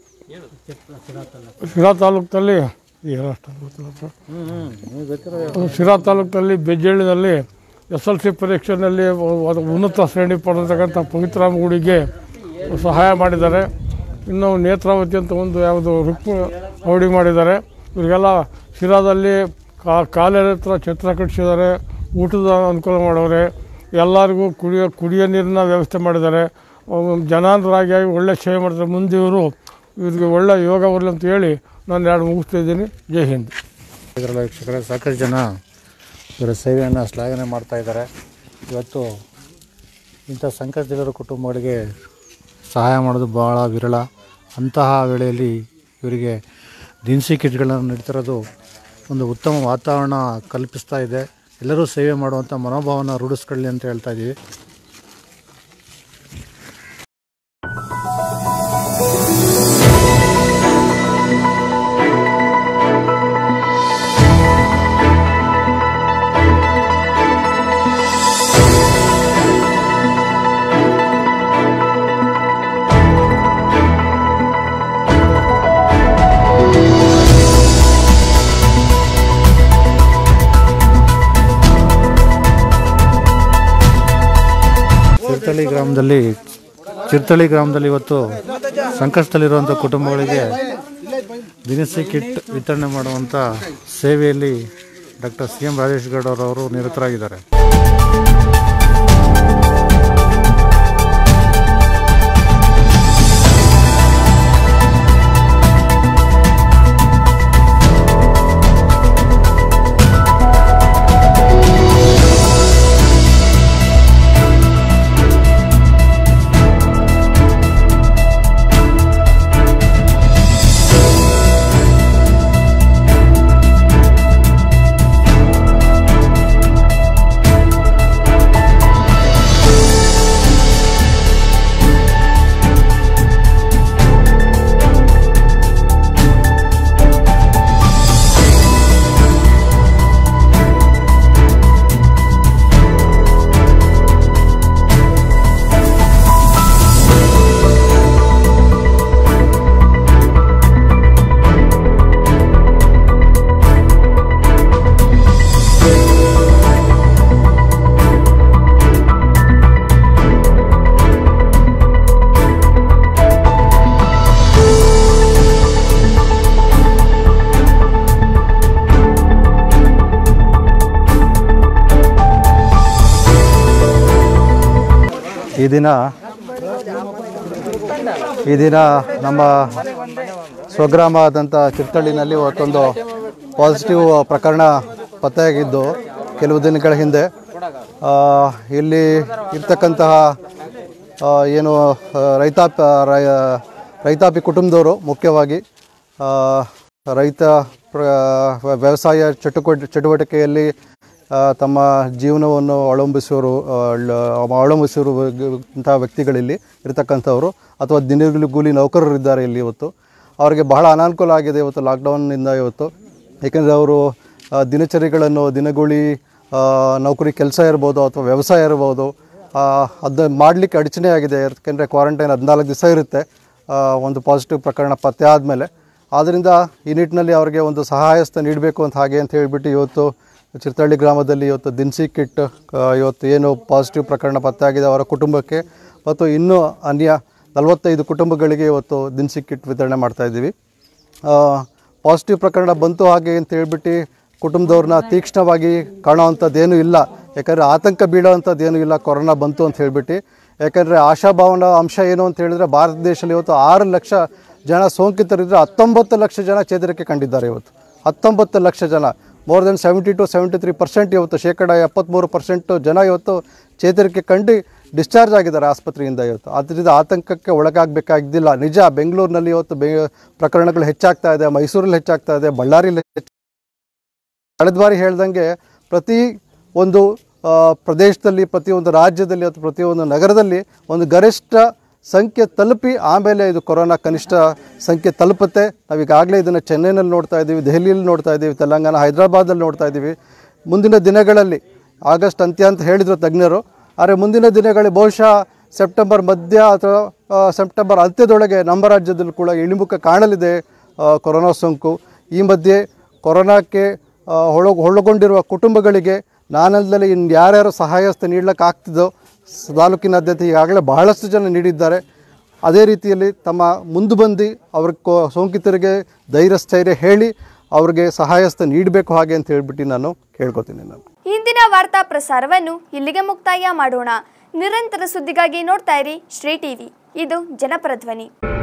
ಶಿರಾ ತಾಲೂಕಿನಲ್ಲಿ ಏನು ಅಷ್ಟು ಗೊತ್ತಿಲ್ಲಪ್ಪ. ಹ್ಞೂ ಹ್ಞೂ ನೀವು ಗೊತ್ತಿರೋ ಶಿರಾ ತಾಲೂಕಿನಲ್ಲಿ ಬೆಜ್ಜಳ್ಳಿನಲ್ಲಿ ಎಸ್ ಎಲ್ ಸಿ ಪರೀಕ್ಷೆಯಲ್ಲಿ ಒಂದು ಉನ್ನತ ಶ್ರೇಣಿ ಪಡೆದಿರ್ತಕ್ಕಂಥ ಪವಿತ್ರಾಮ ಗುಡಿಗೆ ಸಹಾಯ ಮಾಡಿದ್ದಾರೆ ಇನ್ನು ನೇತ್ರಾವತಿ ಅಂತ ಒಂದು ಯಾವುದು ರುಕ್ಮ ಅವಡಿ ಮಾಡಿದ್ದಾರೆ ಇವರಿಗೆಲ್ಲ ಶಿರಾದಲ್ಲಿ ಕಾ ಕಾಲೇಜ್ ಹತ್ರ ಛತ್ರ ಕಟ್ಟಿಸಿದ್ದಾರೆ ಊಟದ ಅನುಕೂಲ ಮಾಡವ್ರೆ ಎಲ್ಲರಿಗೂ ಕುಡಿಯೋ ಕುಡಿಯೋ ನೀರಿನ ವ್ಯವಸ್ಥೆ ಮಾಡಿದ್ದಾರೆ ಅವ್ರು ಜನಾಂತರಾಗಿ ಒಳ್ಳೆ ಸೇವೆ ಮಾಡ್ತಾರೆ ಮುಂದೆ ಇವರು ಇವ್ರಿಗೆ ಒಳ್ಳೆ ಯೋಗ ಬರಲಿ ಅಂತ ಹೇಳಿ ನಾನು ಎರಡು ಮುಗಿಸ್ತಾ ಇದ್ದೀನಿ ಜೈ ಹಿಂದ್ ಇದರಲ್ಲ ವೀಕ್ಷಕರೇ ಸಾಕಷ್ಟು ಜನ ಇವರ ಸೇವೆಯನ್ನು ಶ್ಲಾಘನೆ ಮಾಡ್ತಾ ಇದ್ದಾರೆ ಇವತ್ತು ಇಂಥ ಸಂಕಷ್ಟದಲ್ಲಿರೋ ಕುಟುಂಬಗಳಿಗೆ ಸಹಾಯ ಮಾಡೋದು ಭಾಳ ವಿರಳ ಅಂತಹ ವೇಳೆಯಲ್ಲಿ ಇವರಿಗೆ ದಿನಸಿ ಕಿಟ್ಗಳನ್ನು ನೀಡ್ತಿರೋದು ಒಂದು ಉತ್ತಮ ವಾತಾವರಣ ಕಲ್ಪಿಸ್ತಾ ಇದೆ ಎಲ್ಲರೂ ಸೇವೆ ಮಾಡುವಂಥ ಮನೋಭಾವನ ರೂಢಿಸ್ಕೊಳ್ಳಿ ಅಂತ ಹೇಳ್ತಾ ಇದ್ದೀವಿ ಚಿರ್ತಳಿ ಗ್ರಾಮದಲ್ಲಿ ಚಿರ್ತಳಿ ಗ್ರಾಮದಲ್ಲಿ ಇವತ್ತು ಸಂಕಷ್ಟದಲ್ಲಿರುವಂಥ ಕುಟುಂಬಗಳಿಗೆ ದಿನಸಿ ಕಿಟ್ ವಿತರಣೆ ಮಾಡುವಂಥ ಸೇವೆಯಲ್ಲಿ doctor C M Rajesh Gowda ಅವರು ನಿರತರಾಗಿದ್ದಾರೆ ಈ ದಿನ ಈ ದಿನ ನಮ್ಮ ಸ್ವಗ್ರಾಮ ಆದಂಥ ಚಿರ್ತಳ್ಳಿನಲ್ಲಿ ಇವತ್ತೊಂದು ಪಾಸಿಟಿವ್ ಪ್ರಕರಣ ಪತ್ತೆಯಾಗಿದ್ದು ಕೆಲವು ದಿನಗಳ ಹಿಂದೆ ಆ, ಇಲ್ಲಿ ಇರ್ತಕ್ಕಂತಹ ಆ, ಏನು ಆ, ರೈತಾಪ ರೈ- ರೈತಾಪಿ ಕುಟುಂಬದವರು ಮುಖ್ಯವಾಗಿ ಆ, ರೈತ ಪ್ರ- ವ್ಯವಸಾಯ ಚಟುವಟಿ ಚಟುವಟಿಕೆಯಲ್ಲಿ ಆ, ತಮ್ಮ ಜೀವನವನ್ನು ಅವಲಂಬಿಸೋರು ಆ, ಳ- ಅವಲಂಬಿಸಿರುವ ಇಂತಹ ವ್ಯಕ್ತಿಗಳಲ್ಲಿ ಇರತಕ್ಕಂಥವರು ಅಥವಾ ದಿನಗೂಲಿ ನೌಕರರು ಇದ್ದಾರೆ ಇಲ್ಲಿ ಇವತ್ತು ಅವರಿಗೆ ಬಹಳ ಅನಾನುಕೂಲ ಆಗಿದೆ ಇವತ್ತು ಲಾಕ್ಡೌನ್ನಿಂದ ಇವತ್ತು ಏಕೆಂದರೆ ಅವರು ಆ, ದಿನಚರಿಗಳನ್ನು ದಿನಗೂಲಿ ಆ, ನೌಕರಿ ಕೆಲಸ ಇರ್ಬೋದು ಅಥವಾ ವ್ಯವಸಾಯ ಇರ್ಬೋದು ಅದು ಮಾಡಲಿಕ್ಕೆ ಅಡಚಣೆ ಆಗಿದೆ ಯಾಕೆಂದರೆ ಕ್ವಾರಂಟೈನ್ ಹದಿನಾಲ್ಕು ದಿವಸ ಇರುತ್ತೆ ಆ, ಒಂದು ಪಾಸಿಟಿವ್ ಪ್ರಕರಣ ಪತ್ತೆ ಆದಮೇಲೆ ಆದ್ದರಿಂದ ಈ ನಿಟ್ಟಿನಲ್ಲಿ ಅವರಿಗೆ ಒಂದು ಸಹಾಯಸ್ತ ನೀಡಬೇಕು ಅಂತ ಹಾಗೆ ಅಂತ ಹೇಳಿಬಿಟ್ಟು ಇವತ್ತು ಚಿರ್ತಳ್ಳಿ ಗ್ರಾಮದಲ್ಲಿ ಇವತ್ತು ದಿನಸಿ ಕಿಟ್ ಆ, ಇವತ್ತು ಏನು ಪಾಸಿಟಿವ್ ಪ್ರಕರಣ ಪತ್ತೆಯಾಗಿದೆ ಅವರ ಕುಟುಂಬಕ್ಕೆ ಮತ್ತು ಇನ್ನೂ ಅನ್ಯ ನಲವತ್ತೈದು ಕುಟುಂಬಗಳಿಗೆ ಇವತ್ತು ದಿನಸಿ ಕಿಟ್ ವಿತರಣೆ ಮಾಡ್ತಾ ಇದ್ದೀವಿ ಪಾಸಿಟಿವ್ ಪ್ರಕರಣ ಬಂತು ಹಾಗೆ ಅಂತ ಹೇಳ್ಬಿಟ್ಟು ಕುಟುಂಬದವ್ರನ್ನ ತೀಕ್ಷ್ಣವಾಗಿ ಕಾಣೋವಂಥದ್ದೇನೂ ಇಲ್ಲ ಯಾಕಂದರೆ ಆತಂಕ ಬೀಳೋವಂಥದ್ದೇನೂ ಇಲ್ಲ ಕೊರೋನಾ ಬಂತು ಅಂತ ಹೇಳ್ಬಿಟ್ಟು ಯಾಕಂದರೆ ಆಶಾಭಾವನ ಅಂಶ ಏನು ಅಂತ ಹೇಳಿದ್ರೆ ಭಾರತ ದೇಶದಲ್ಲಿ ಇವತ್ತು ಆರು ಲಕ್ಷ ಜನ ಸೋಂಕಿತರಿದ್ದರೆ ಹತ್ತೊಂಬತ್ತು ಲಕ್ಷ ಜನ ಚೇತರಿಕೆ ಕಂಡಿದ್ದಾರೆ ಇವತ್ತು ಹತ್ತೊಂಬತ್ತು ಲಕ್ಷ ಜನ more than seventy two seventy three percent ಇವತ್ತು ಶೇಕಡ ಎಪ್ಪತ್ತ್ಮೂರು ಪರ್ಸೆಂಟು ಜನ ಇವತ್ತು ಚೇತರಿಕೆ ಕಂಡು ಡಿಸ್ಚಾರ್ಜ್ ಆಗಿದ್ದಾರೆ ಆಸ್ಪತ್ರೆಯಿಂದ ಇವತ್ತು ಆದ್ದರಿಂದ ಆತಂಕಕ್ಕೆ ಒಳಗಾಗಬೇಕಾಗಿದ್ದಿಲ್ಲ ನಿಜ ಬೆಂಗಳೂರಿನಲ್ಲಿ ಇವತ್ತು ಬೆ ಪ್ರಕರಣಗಳು ಹೆಚ್ಚಾಗ್ತಾ ಇದೆ ಮೈಸೂರಲ್ಲಿ ಹೆಚ್ಚಾಗ್ತಾ ಇದೆ ಬಳ್ಳಾರಿಯಲ್ಲಿ ಹೆಚ್ಚು ಕಳೆದ ಬಾರಿ ಹೇಳ್ದಂಗೆ ಪ್ರತಿ ಒಂದು ಆ, ಪ್ರದೇಶದಲ್ಲಿ ಪ್ರತಿಯೊಂದು ರಾಜ್ಯದಲ್ಲಿ ಅಥವಾ ಪ್ರತಿಯೊಂದು ನಗರದಲ್ಲಿ ಒಂದು ಗರಿಷ್ಠ ಸಂಖ್ಯೆ ತಲುಪಿ ಆಮೇಲೆ ಇದು ಕೊರೋನಾ ಕನಿಷ್ಠ ಸಂಖ್ಯೆ ತಲುಪುತ್ತೆ ನಾವೀಗಾಗಲೇ ಇದನ್ನು ಚೆನ್ನೈನಲ್ಲಿ ನೋಡ್ತಾ ಇದ್ದೀವಿ ದೆಹಲಿಯಲ್ಲಿ ನೋಡ್ತಾ ಇದ್ದೀವಿ ತೆಲಂಗಾಣ ಹೈದರಾಬಾದಲ್ಲಿ ನೋಡ್ತಾ ಇದ್ದೀವಿ ಮುಂದಿನ ದಿನಗಳಲ್ಲಿ ಆಗಸ್ಟ್ ಅಂತ್ಯ ಅಂತ ಹೇಳಿದರು ತಜ್ಞರು ಆದರೆ ಮುಂದಿನ ದಿನಗಳಲ್ಲಿ ಬಹುಶಃ ಸೆಪ್ಟೆಂಬರ್ ಮಧ್ಯ ಅಥವಾ ಆ, ಸೆಪ್ಟೆಂಬರ್ ಅಂತ್ಯದೊಳಗೆ ನಮ್ಮ ರಾಜ್ಯದಲ್ಲೂ ಕೂಡ ಇಳಿಮುಖ ಕಾಣಲಿದೆ ಆ, ಕೊರೋನಾ ಸೋಂಕು ಈ ಮಧ್ಯೆ ಕೊರೋನಾಕ್ಕೆ ಆ, ಒಳ ಒಳಗೊಂಡಿರುವ ಕುಟುಂಬಗಳಿಗೆ ನಾನಲ್ಲದೆ ಇನ್ನು ಯಾರ್ಯಾರು ಸಹಾಯಹಸ್ತ ನೀಡಲಿಕ್ಕೆ ಆಗ್ತಿದ್ದೋ ಸ- ತಾಲೂಕಿನಾದ್ಯಂತ ಈಗಾಗಲೇ ಬಹಳಷ್ಟು ಜನ ನೀಡಿದ್ದಾರೆ ಅದೇ ರೀತಿಯಲ್ಲಿ ತಮ್ಮ ಮುಂದೆ ಬಂದು ಅವ್ರ ಕೋ ಸೋಂಕಿತರಿಗೆ ಧೈರ್ಯ ಸ್ಥೈರ್ಯ ಹೇಳಿ ಅವ್ರಿಗೆ ಸಹಾಯಹಸ್ತ ನೀಡಬೇಕು ಹಾಗೆ ಅಂತ ಹೇಳ್ಬಿಟ್ಟು ನಾನು ಕೇಳ್ಕೊತೀನಿ ನಾನು ಇಂದಿನ ವಾರ್ತಾ ಪ್ರಸಾರವನ್ನು ಇಲ್ಲಿಗೆ ಮುಕ್ತಾಯ ಮಾಡೋಣ ನಿರಂತರ ಸುದ್ದಿಗಾಗಿ ನೋಡ್ತಾ ಇರಿ ಶ್ರೀ ಟಿವಿ ಇದು ಜನಪರ ಧ್ವನಿ